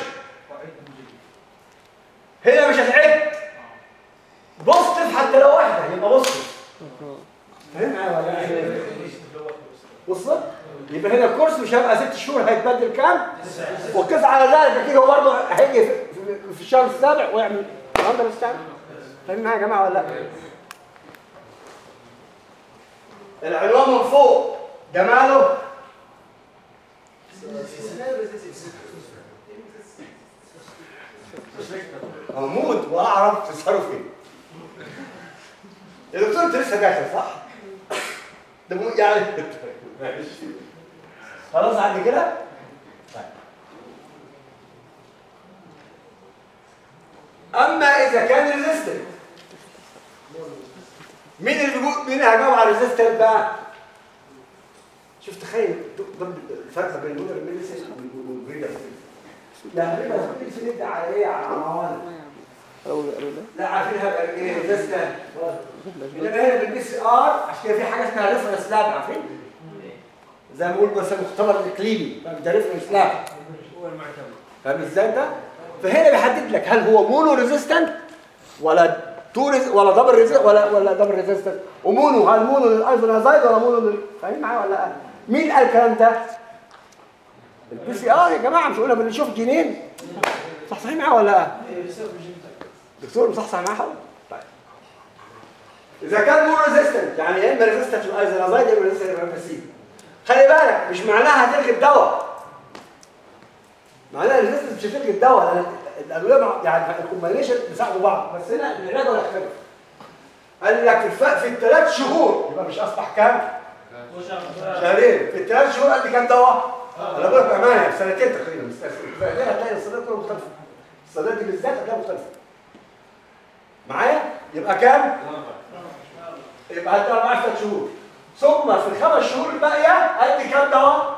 هنا مش هتعد بوزيتيف حتى لو واحده يبقى بوزيتيف فاهم معايا ولا لا؟ وصلت يبقى هنا الكورس مش هيبقى ست شهور هيتبدل كام وقس على ذلك اكيد هو برضه هيجي في, في, في الشهر السابع ويعمل النهارده مستعد فاهمين معايا يا جماعه ولا لا العنوان من فوق ده ماله اموت واعرف تصرف ايه يا دكتور انت لسه جاهز صح ده مو يعني معلش. خلاص عندي كده طيب. اما اذا كان ريزيستنت مين اللي بيقول مين هيجاوب على الريزيستنت بقى شوف تخيل ضرب الفرق بين اللودر ميديسن والبريدر لا البريدر ميديسن يبدا على ايه على عوامل لا عارفينها ايه ريزيستنت انما هنا بالبي ار عشان كده في حاجه اسمها ريفرنس لاب عارفين زي ما بقول بس المختبر الاقليمي ده ريفرنس لاب هو المعتمد فاهم ازاي ده؟ فهنا بيحدد لك هل هو مونو ريزيستنت ولا تو ريز ولا دبل ريزيستنت ولا ولا دبل ريزيستنت ومونو هل مونو للايزونازايد ولا مونو لل فاهم معايا ولا لا؟ مين قال الكلام ده؟ البي سي ار يا جماعه مش قلنا بنشوف جنين صح صحيح معايا ولا لا؟ دكتور مصحصح معاها طيب اذا كان مو ريزيستنت يعني يا اما ريزيستنت للايزونازايد يا اما ريزيستنت للبنسين خلي بالك مش معناها هتلغي الدواء معناها الريزيستنس مش هتلغي الدواء لان الادويه مع- يعني الكومبينيشن بيساعدوا بعض بس هنا العلاج ولا يختلف قال لك في الف- في الثلاث شهور يبقى مش اصبح كام؟ شهرين في الثلاث شهور قد كام دواء؟ انا بقول لك بامانه في سنتين تقريبا مش سنتين هتلاقي الصيدليات كلها مختلفه الصيدليات دي بالذات هتلاقيها مختلفه معايا؟ يبقى كام؟ يبقى هتلاقي اربع ثلاث شهور ثم في الخمس شهور الباقيه قد كام دواء؟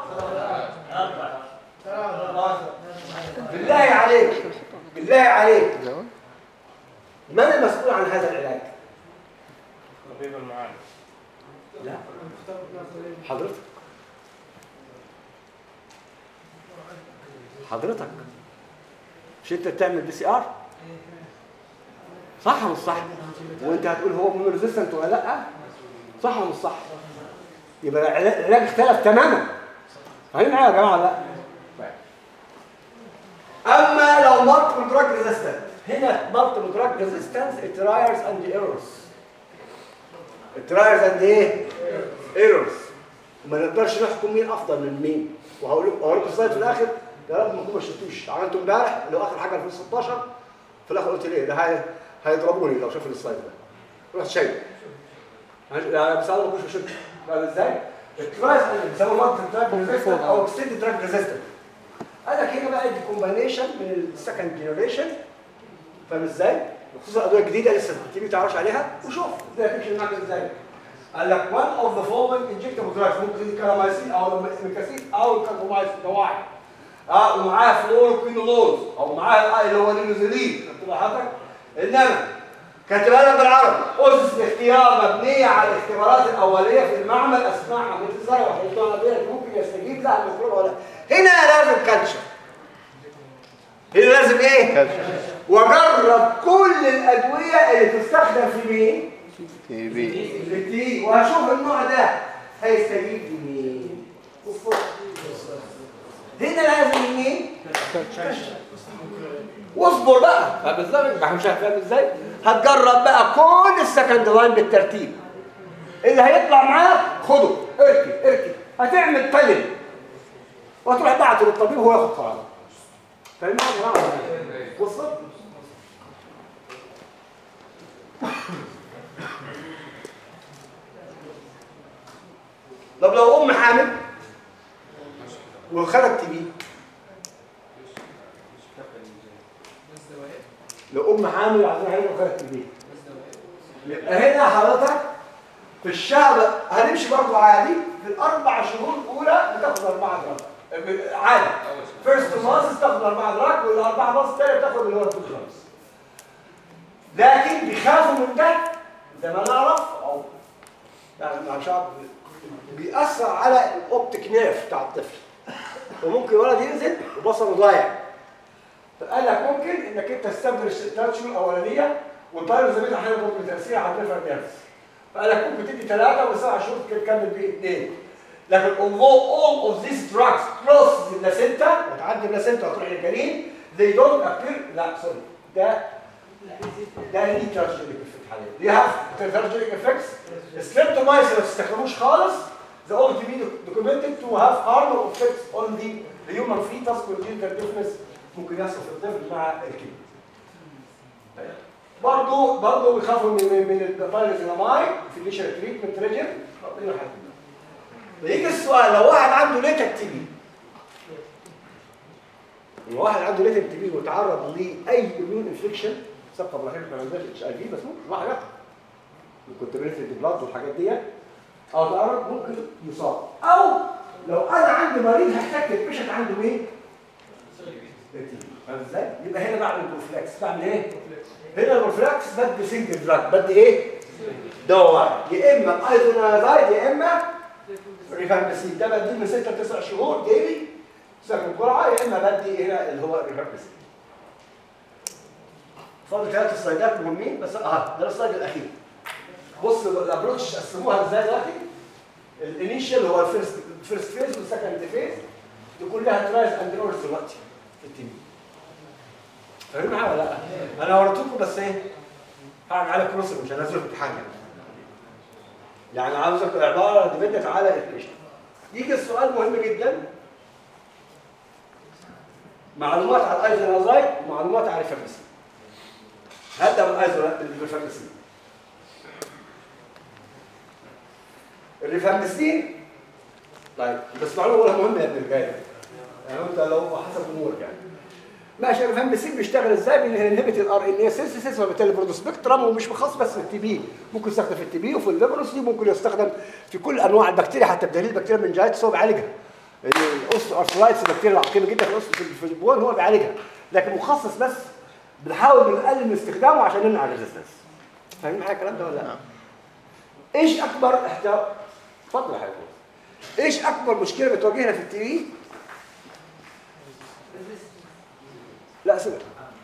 بالله عليك بالله عليك من المسؤول عن هذا العلاج؟ طبيب المعالج لا حضرتك حضرتك مش انت بتعمل بي سي ار صح ولا مش صح وانت هتقول هو مون ريزيستنت ولا لا صح ولا مش صح يبقى العلا- العلاج اختلف تماما فاهمين معايا يا جماعه ولا لا اما لو مالتيبل دراج ريزيستنت هنا مالتيبل دراج ريزيستنس ترايرز اند ايرورز الترايرز اند ايه ايرورز وما نقدرش نحكم مين افضل من مين وهقول لكم هقول لكم السلايد في الاخر يا رب ما تكونوا ما شفتوش عملته امبارح اللي هو اخر حاجه 2016 في الاخر قلت ليه ده هي- هيضربوني لو شافوا السلايد ده رحت شايف يعني بس انا ما كنتش بشوف فاهم ازاي؟ الترايرز اللي بيسموه مالتي دراج ريزيستنت او اكستندد دراج ريزيستنت قال لك هنا بقى دي كومبينيشن من السكند جنريشن فاهم ازاي؟ خصوصا الادويه الجديده لسه التي ما تعرفش عليها وشوف ازاي هتمشي معاك ازاي قال لك one of the following injectable drugs ممكن الكلامايسين او الميكاسين او الكاربومايسين ده واحد اه ومعاه فلوروكينولوز او معاه اللي هو النيوزيلين خدت بال حضرتك انما كاتبها لك بالعربي اسس الاختيار مبنيه على الاختبارات الاوليه في المعمل اثناء عمليه الزرع وحيث على ممكن يستجيب لها الميكروب ولا لا. هنا لازم كالشر هنا لازم ايه؟ وجرب كل الادويه اللي تستخدم في مين؟ تي بي في التي وهشوف النوع ده هيستجيب لمين؟ هنا لازم مين؟ واصبر بقى فبالظبط ما مش فاهم ازاي؟ هتجرب بقى كل السكند لاين بالترتيب اللي هيطلع معاك خده اركي اركي هتعمل طلب وهتروح بعته للطبيب وهو ياخد قرار فاهمين يا جماعه ولا لا؟ وصلت؟ طب لو ام حامل وخدت تي بي لو ام حامل وعايزين حامل وخدت تي بي يبقى هنا حضرتك في الشهر هنمشي برضه عادي في الاربع شهور الاولى بتاخد اربعه دراج عادي فيرست ماس تاخد اربعه دراج والاربعه ماس الثانيه بتاخد اللي هو التو دراجز لكن بيخافوا من ده زي ما نعرف او يعني مع شعب بيأثر على الاوبتيك نيرف بتاع الطفل وممكن الولد ينزل وبصره ضايع فقال لك ممكن انك انت تستبدل الثلاث شهور الاولانيه والبايروزامين احيانا ممكن تاثير على الريفر نيرفز فقال لك ممكن تدي ثلاثه وسبع شهور تكمل باثنين لكن although all of these drugs cross the placenta وتعدي البلاسينتا وتروح للجنين they don't appear لا سوري ده ده ليه تراجيديك افكت حاليا ليه هاف تراجيديك افكتس ستريبتومايسين ما تستخدموش خالص the only to be documented to have harmful effects on the, the human fetus congenital deafness ممكن يحصل في الطفل مع الكيمو برضه برضه بيخافوا من من البايروزينامايد في الليشر تريتمنت ريجن حاطين حد يجي السؤال لو واحد عنده ليتك تي بي لو واحد عنده ليتك تي بي وتعرض لاي اميون انفكشن سبق ابراهيم احنا ما عندناش اتش اي في بس ممكن واحد ياخد كنت بنفرد البلاد والحاجات ديت او تعرض ممكن يصاب او لو انا عندي مريض هحتاج البيشنت عنده مين؟ فاهم ازاي؟ يبقى هنا بعمل بروفلاكس بعمل ايه؟ هنا البروفلاكس بدي سنجل دراج بدي ايه؟ دواء واحد يا اما الايزونازايد يا اما ريفامبسين ده بديه من 6 ل 9 شهور ديلي سكن جرعه يا اما بدي هنا اللي هو الريفامبسين فاضل ثلاث سلايدات مهمين بس اه ده السلايد الاخير بص الابروتش قسموها ازاي دلوقتي الانيشال هو الفيرست الفيرست فيز والسكند فيز دي كلها ترايز اند ايرورز دلوقتي في التيم فاهمين معايا ولا لا؟ انا وريتكم بس ايه؟ هعمل على كروس مش هنزله في امتحان يعني. يعني عاوزك العباره ديبندت على البيشنت يجي السؤال مهم جدا معلومات على الايزونازايد ومعلومات على الريفامبسين هبدا بالريفامبسين الريفامبسين طيب بس معلومه ولا مهمه يا ابن الجاي يعني انت لو حسب امورك يعني ماشي الريفامبسين بيشتغل ازاي بينهبت الار ان اي سينثيسيس وبالتالي برضه سبيكترم ومش خاص بس في التي بي ممكن يستخدم في التي بي وفي الليبروسي ممكن يستخدم في كل انواع البكتيريا حتى بدليل البكتيريا من جهات هو بيعالجها الاوستو ارثرايتس البكتيريا العقيمه جدا في الاوستو في البون هو بيعالجها لكن مخصص بس بنحاول نقلل من استخدامه عشان نمنع الريزيستنس فاهمين معايا الكلام ده ولا لا؟ ايش اكبر احتياط اتفضل يا حبيبي ايش اكبر مشكله بتواجهنا في التي بي لا سيبك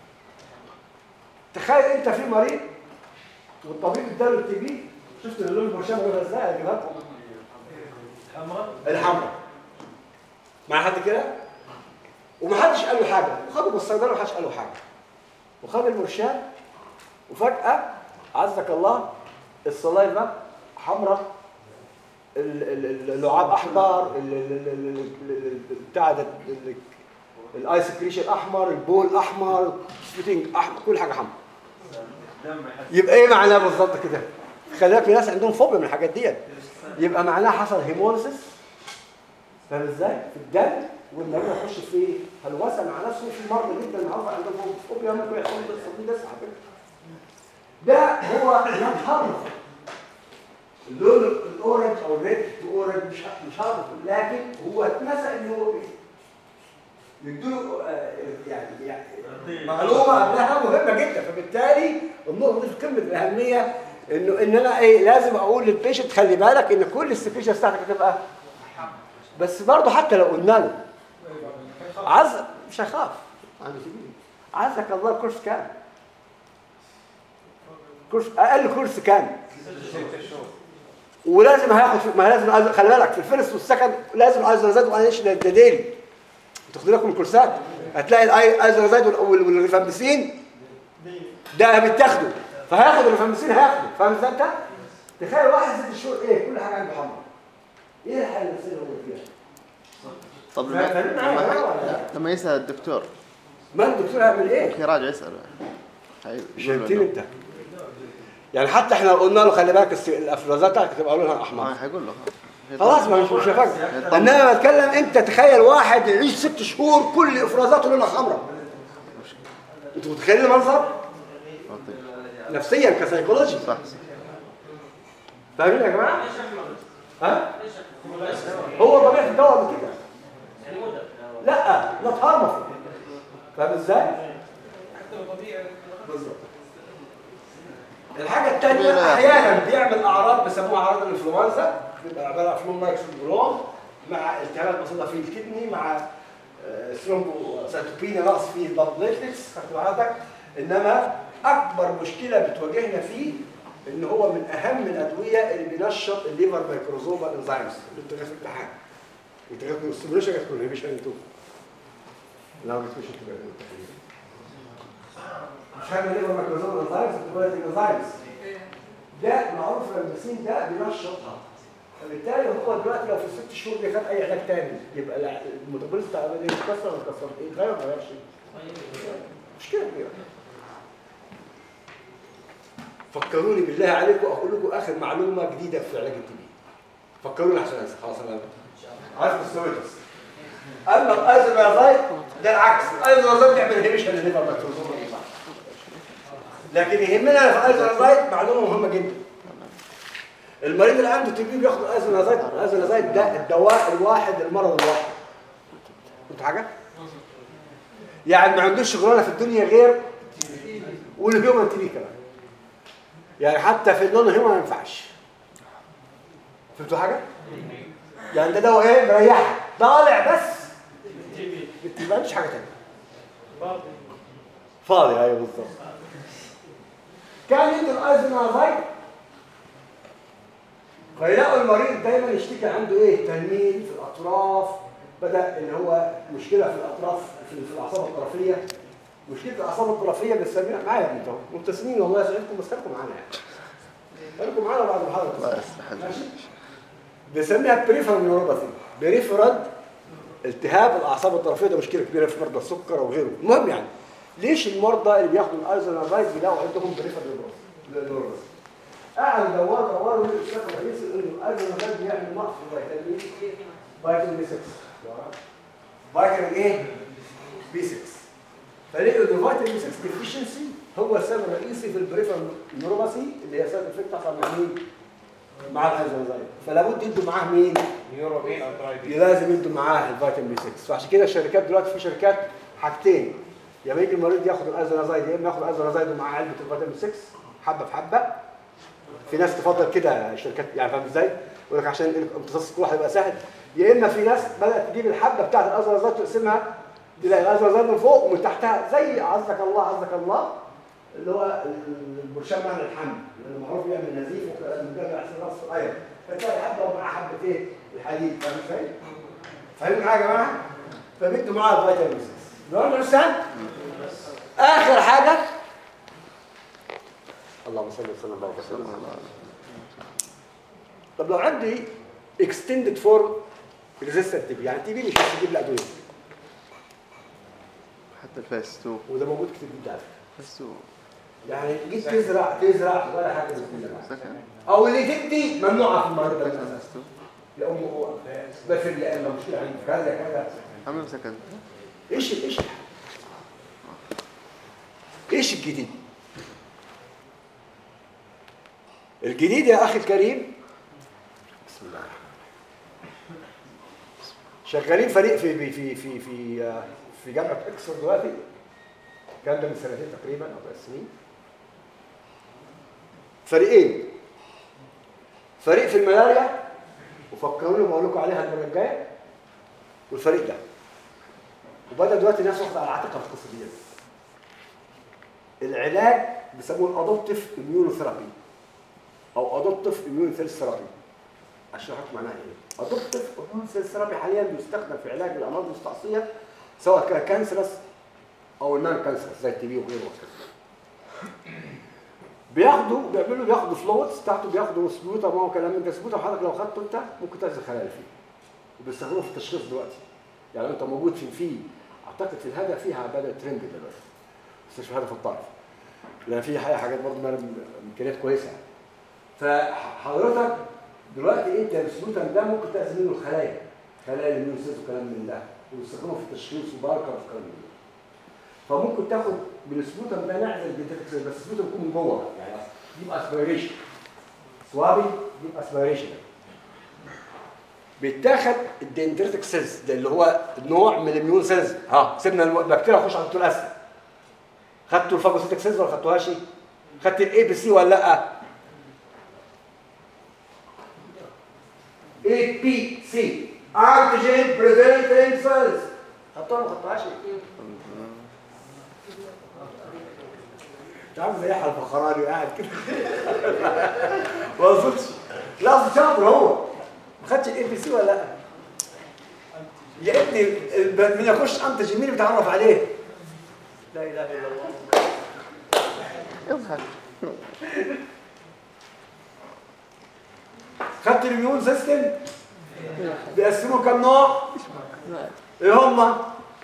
تخيل انت في مريض والطبيب اداله التي بي شفت اللون البرشام عاملها ازاي اجيبها لكم الحمراء الحمراء مع حد كده ومحدش قال له حاجه وخده بالصيدله ومحدش قال له حاجه وخد المرشاه وفجاه عزك الله الصلايفه حمراء ال- ال- ال- اللعاب احمر ال- ال- ال- ال- ال- بتاع ده ال- الايس كريشن احمر البول احمر سبيتنج احمر كل حاجه حمر يبقى ايه معناه بالظبط كده خلي بالك في ناس عندهم فوبيا من الحاجات ديت يبقى معناها حصل هيموليسيس فاهم ازاي في الدم والمريض يخش في هلوسه مع نفسه في مرضى جدا معروف عندهم فوبيا ممكن يحصل له تصديد ده على فكره ده هو نوت هارمفul اللون الاورنج او الريد تو اورنج مش مش هارمفul لكن هو اتنسى ان هو يدوا يعني يعني معلومه قبلها مهمه جدا فبالتالي النقطه دي في قمه الاهميه انه ان انا ايه لازم اقول للبيشنت خلي بالك ان كل السكريشن بتاعتك هتبقى بس برضه حتى لو قلنا له عز مش هيخاف عنده سبيل عزك الله الكورس كام كورس اقل كورس كام ولازم هياخد ما لازم عايز- خلي بالك في الفيرست والسكند لازم الايزرازات والايش ده ده ديلي تاخدوا لكم الكورسات هتلاقي الايزرازات والريفامبسين ده بتاخده فهياخد الريفامبسين هياخده فاهم ازاي انت؟ تخيل واحد ست شهور ايه كل حاجه عنده حمراء ايه الحاله النفسيه اللي هو فيها؟ طب ما- فاهمين معايا ولا لما, لا؟ لما يسأل الدكتور ما الدكتور هيعمل ايه؟ ممكن يراجع يسأل هي- يقول له شايفين إنه- انت يعني حتى احنا لو قلنا له خلي بالك الس- الافرازات بتاعتك تبقى لونها ما احمر حيقول له ها. خلاص ما مش مش هيفكر يطمن. انما بتكلم انت تخيل واحد يعيش ست شهور كل افرازاته لونها حمراء انتوا متخيلين المنظر؟ لطيف. نفسيا كسيكولوجي صح صح فاهمين يا جماعه؟ ها؟ هو طبيعه الدواء من كده لا لا تهرمف فاهم ازاي؟ بالظبط الحاجه الثانيه طبيعي. احيانا بيعمل اعراض بيسموها اعراض الانفلونزا بيبقى عباره عن فلون لايك سندروم مع التهابات بسيطه في الكدني مع ثرومبوسيتوبينيا نقص في البلد بليتلتس خدت بالك انما اكبر مشكله بتواجهنا فيه ان هو من اهم الادويه اللي بينشط الليفر مايكروزوما انزيمز اللي انت في الامتحان انت جات السبريشن جات كلها مش انتوا لا مش مش انتوا مش فاهم الليفر مايكروزوما انزيمز بتبقى انزيمز ده معروف الرمسين ده بينشطها فبالتالي هو دلوقتي لو في الست شهور دي خد اي علاج تاني يبقى الع- الميتابوليزم بتاع العمليه يتكسر ولا يتكسر ايه غير ما غيرش مشكله كبيره فكروني بالله عليكم اقول لكم اخر معلومه جديده في علاج التي بي فكروني عشان انسى خلاص انا عارف السويتس اما الايزومازايت ده العكس الايزومازايت يعمل انهبيشن للليفر مايكروزوما لكن يهمنا في الايزومازايت معلومه مهمه جدا المريض اللي عنده تي بي بياخد الايزونازايد الايزونازايد ده الدواء الواحد للمرض الواحد فهمت حاجه يعني ما عندوش شغلانه في الدنيا غير والهيومن تي بي كمان يعني حتى في النون هيومن ما ينفعش فهمتوا حاجه يعني ده دواء ايه مريحك طالع بس ما عندوش حاجه ثانيه فاضي ايوه بالظبط كان يدي الايزونازايد فيلاقوا المريض دايما يشتكي عنده ايه تنميل في الاطراف بدا اللي هو مشكله في الاطراف في, في الاعصاب الطرفيه مشكله الاعصاب الطرفيه بنسميها معايا يا انتوا مبتسمين والله يسعدكم بس خليكم معانا يعني خليكم معانا بعد المحاضره ماشي بنسميها بريفرال نيوروباثي بريفرال التهاب الاعصاب الطرفيه ده مشكله كبيره في مرضى السكر وغيره المهم يعني ليش المرضى اللي بياخدوا الايزونازايد بيلاقوا عندهم بريفرال نيوروباثي قاعد يدور دور الشيخ الرئيسي انه الايزونازايد بيعمل نقص في فيتامين فيتامين بي 6 فيتامين ايه؟ بي 6 فلقوا ان الفيتامين 6 ديفيشنسي هو السبب الرئيسي في البريفرال نيوروباثي اللي هي سبب الفكره تحصل مع مين؟ مع الايزونازايد فلا بد يدوا معاه مين؟ نيورو بين او تراي بين لازم يدوا معاه الفيتامين بي 6 فعشان كده الشركات دلوقتي في شركات حاجتين يا اما يجي المريض ياخد الايزونازايد يا اما ياخد الايزونازايد ومعاه علبه الفيتامين 6 حبه في حبه في ناس تفضل كده شركات يعني فاهم ازاي؟ يقول لك عشان الامتصاص كل واحد يبقى سهل يا اما في ناس بدات تجيب الحبه بتاعت الايزونازايد تقسمها تلاقي الايزونازايد من فوق ومن تحتها زي عزك الله عزك الله اللي هو البرشام معنى الحمل اللي معروف يعمل نزيف ومجمع عشان راس الايرون فتلاقي حبه ومعاه حبه ايه؟ الحديد فاهم ازاي؟ فاهمين معايا يا جماعه؟ فبيدوا معاه الفيتامين 6 نقول الانسان اخر حاجه اللهم صل وسلم وبارك وسلم طب لو عندي اكستندد فورم ريزيستنت تي بي يعني تي بي مش هتجيب لي ادويه حتى الفاس 2 وده موجود كتير جدا على فكرة. فاس 2 يعني جيت تزرع تزرع ولا حاجه بسم الله سكن او اللي تدي ممنوعه في المرض ده فاس 2 يا ام هو بفر يا اما مشكله عندي كذا كذا عملوا سكن ايش ايش ايش الجديد الجديد يا اخي الكريم بسم الله شغالين فريق في في في في في, آه، في جامعه اكسفورد دلوقتي كان ده من سنتين تقريبا او ثلاث سنين فريقين فريق في الملاريا وفكروني بقول لكم عليها المره الجايه والفريق ده وبدا دلوقتي الناس واخده على عاتقها في القصه دي العلاج بيسموه الادوبتيف اميونوثيرابي او ادوبتيف اميون سيل ثيرابي اشرح لكم معناها ايه ادوبتيف اميون سيل ثيرابي حاليا بيستخدم في علاج الامراض المستعصيه سواء كان كانسرس او النان كانسرس زي التي بي وغيره وكذا بياخدوا بيعملوا بياخدوا فلوتس بتاعته بياخدوا سبوتا ما هو كلام من ده سبوتا حضرتك لو خدته انت ممكن تعزل خلايا فيه وبيستخدموه في التشخيص دلوقتي يعني انت موجود في في اعتقد في الهدى فيها بدا ترند دلوقتي مستشفى هدى في الطائف لان في حاجه حاجات برضه ما- امكانيات كويسه يعني. فحضرتك دلوقتي انت السبوتم ده ممكن تاذي منه الخلايا خلايا الاميون وكلام من ده ويستخدموه في التشخيص وباركر وكلام من ده فممكن تاخد بالسبوتم ده نعزل الديتكتور بس السبوتم يكون من جوه يعني يبقى اسبيريشن سوابي يبقى اسبيريشن بيتاخد الدندريتك سيلز ده اللي هو نوع من الاميون سيلز ها سيبنا البكتيريا نخش على الطول الاسد خدتوا الفاجوسيتك سيلز ولا خدتوهاش خدت الاي بي سي ولا لا APC antigen presenting cells حطوها ما حطوهاش تعرف زي يحيى الفخراني قاعد كده ما وصلش لا أصل شاطر هو ما خدش الاي بي سي ولا لا يا ابني الب- من يخش انتج مين بيتعرف عليه لا اله الا الله اضحك خدت الاميون سيستم بيقسموا كم نوع ايه هم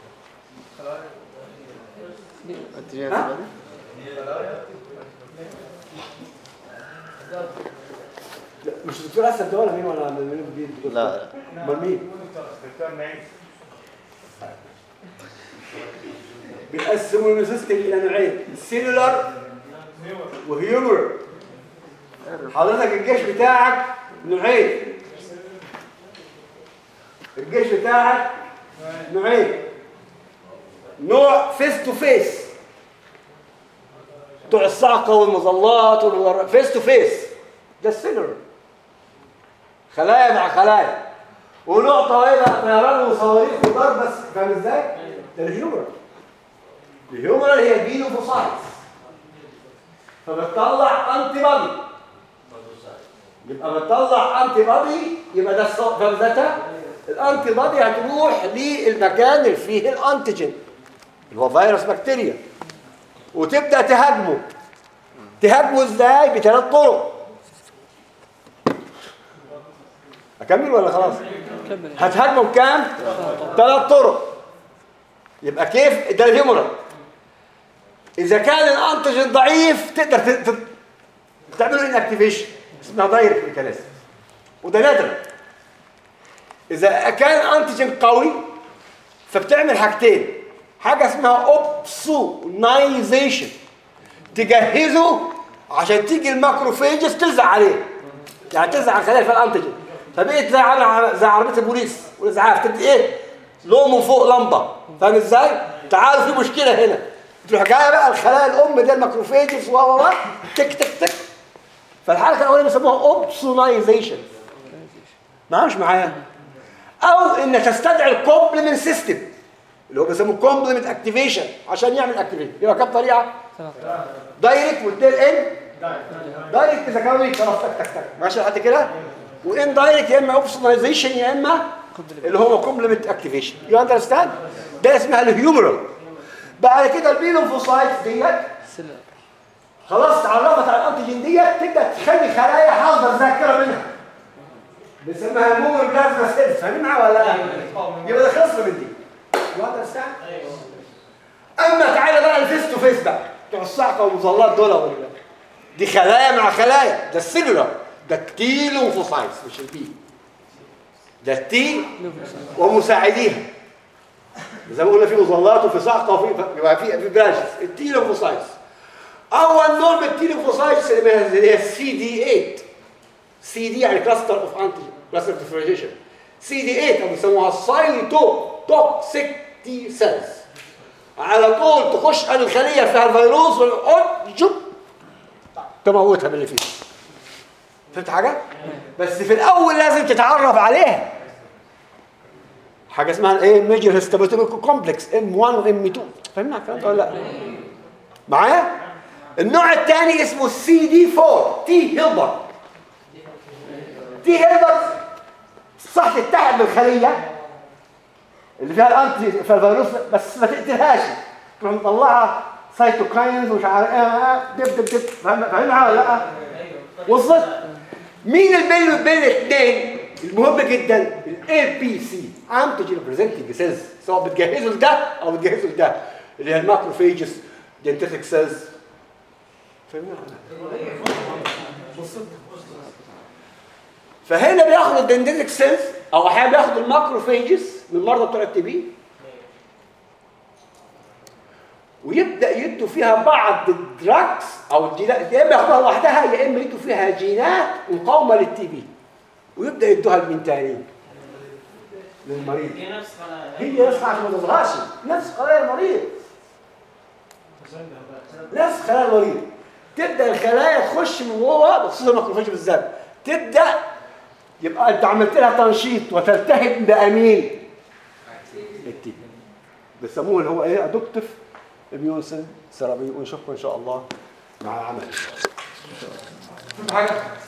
التجارة ها؟ بعدين لا، مش الدكتور اسد ده ولا مين ولا مين مين لا امال مين دكتور نعيم بيقسموا الاميون سيستم الى نوعين سيلولار وهيومر حضرتك الجيش بتاعك نوعين الجيش بتاعك نوعين نوع فيس تو فيس بتوع الصعقه والمظلات والمدر... فيس تو فيس ده السيلولر خلايا مع خلايا ونقطه ايه بقى طيران وصواريخ وضرب بس فاهم ازاي؟ ده الهيومر الهيومر هي البيلوفوسايتس فبتطلع انتي بادي يبقى بتطلع انتي بادي يبقى ده الص- فاهم ازاي؟ الانتي بادي هتروح للمكان اللي فيه الانتيجين اللي هو فيروس بكتيريا وتبدا تهاجمه تهاجمه ازاي بثلاث طرق اكمل ولا خلاص هتهاجمه بكام ثلاث طرق يبقى كيف ده الهيمورال اذا كان الانتيجين ضعيف تقدر ت- ت- تعمله ان اكتيفيشن اسمها دايركت ميكانيزم وده نادر اذا كان انتيجين قوي فبتعمل حاجتين حاجه اسمها اوبسونايزيشن تجهزه عشان تيجي الماكروفيجز تلزق عليه يعني تلزق على الخلايا في الانتيجين فبقيت زي عامل زي عربيه البوليس والاسعاف تدي ايه لون من فوق لمبه فاهم ازاي تعالوا في مشكله هنا تروح جايه بقى الخلايا الام دي الماكروفيجز و و و تك تك تك فالحركه الاولانيه بيسموها اوبسونايزيشن معاش معايا او ان تستدعي الكومبلمنت سيستم اللي هو بيسموه كومبلمنت اكتيفيشن عشان يعمل اكتيفيشن يبقى كام طريقه دايركت والتيل ان دايركت اذا كان ويك خلاص تك تك تك ماشي لحد كده وان دايركت يا اما اوبسونايزيشن يا اما اللي هو كومبلمنت اكتيفيشن يو اندرستاند ده اسمها الهيومرال بعد كده البيلوفوسايتس ديت خلاص اتعرفت على الانتيجين ديت تبدا تخلي خلايا حافظه الذاكره منها بنسميها مور بلازما سيلز فاهمين معايا ولا لا؟ يبقى ده خلصنا من دي يو اندرستاند اما تعالى بقى الفيس تو فيس بقى بتوع الصعقه والمظلات دول ولا دي خلايا مع خلايا ده السيلولار ده التيلوفوسايتس مش البي ده التي ومساعديها زي ما قلنا في مظلات وفي صعقه وفي يبقى في في برانشز التيلوفوسايتس اول نوع من التيلوفوسايتس اللي هي السي دي 8 سي دي يعني كلاستر اوف انتيجين كلاستر ديفرنشيشن سي دي 8 او بيسموها سايتو توكسيك تي سيلز على طول تخش على الخليه فيها الفيروس والعود جب تموتها باللي فيها فهمت حاجه بس في الاول لازم تتعرف عليها حاجه اسمها ايه ميجر هيستاميتوميكو كومبلكس ام 1 وام 2 فهمنا الكلام ده ولا لا معايا النوع الثاني اسمه سي دي 4 تي هيلبر تي هيلبر صح تتحد بالخليه اللي فيها الانتي فيها الفيروس بس ما تقتلهاش تروح مطلعها سايتوكاينز ومش عارف ايه دب دب دب فاهم فاهم معايا ولا لا؟ وصلت؟ مين البين بين الاثنين المهم جدا الاي بي سي انتيجين بريزنتنج سيلز سواء بتجهزه لده او بتجهزه لده اللي هي الماكروفيجز دينتيتك سيلز فاهمين ولا لا؟ وصلت؟ فهنا بياخدوا الدندنتك سيلز او احيانا بياخدوا الماكروفيجز من المرضى بتوع التي بي ويبدا يدوا فيها بعض الدراجز او الجينات يا اما ياخدوها لوحدها يا اما يدوا فيها جينات مقاومه للتي بي ويبدا يدوها لمين تاني؟ للمريض هي نفس خلايا هي نفس عشان ما تظهرش نفس خلايا المريض نفس خلايا المريض تبدا الخلايا تخش من جوه بخصوص الماكروفاج بالذات تبدا يبقى انت عملت لها تنشيط وتلتهب بامين التي بيسموه اللي هو ايه ادوبتيف اميون سيرابي ونشوفكم ان شاء الله مع العمل حاجه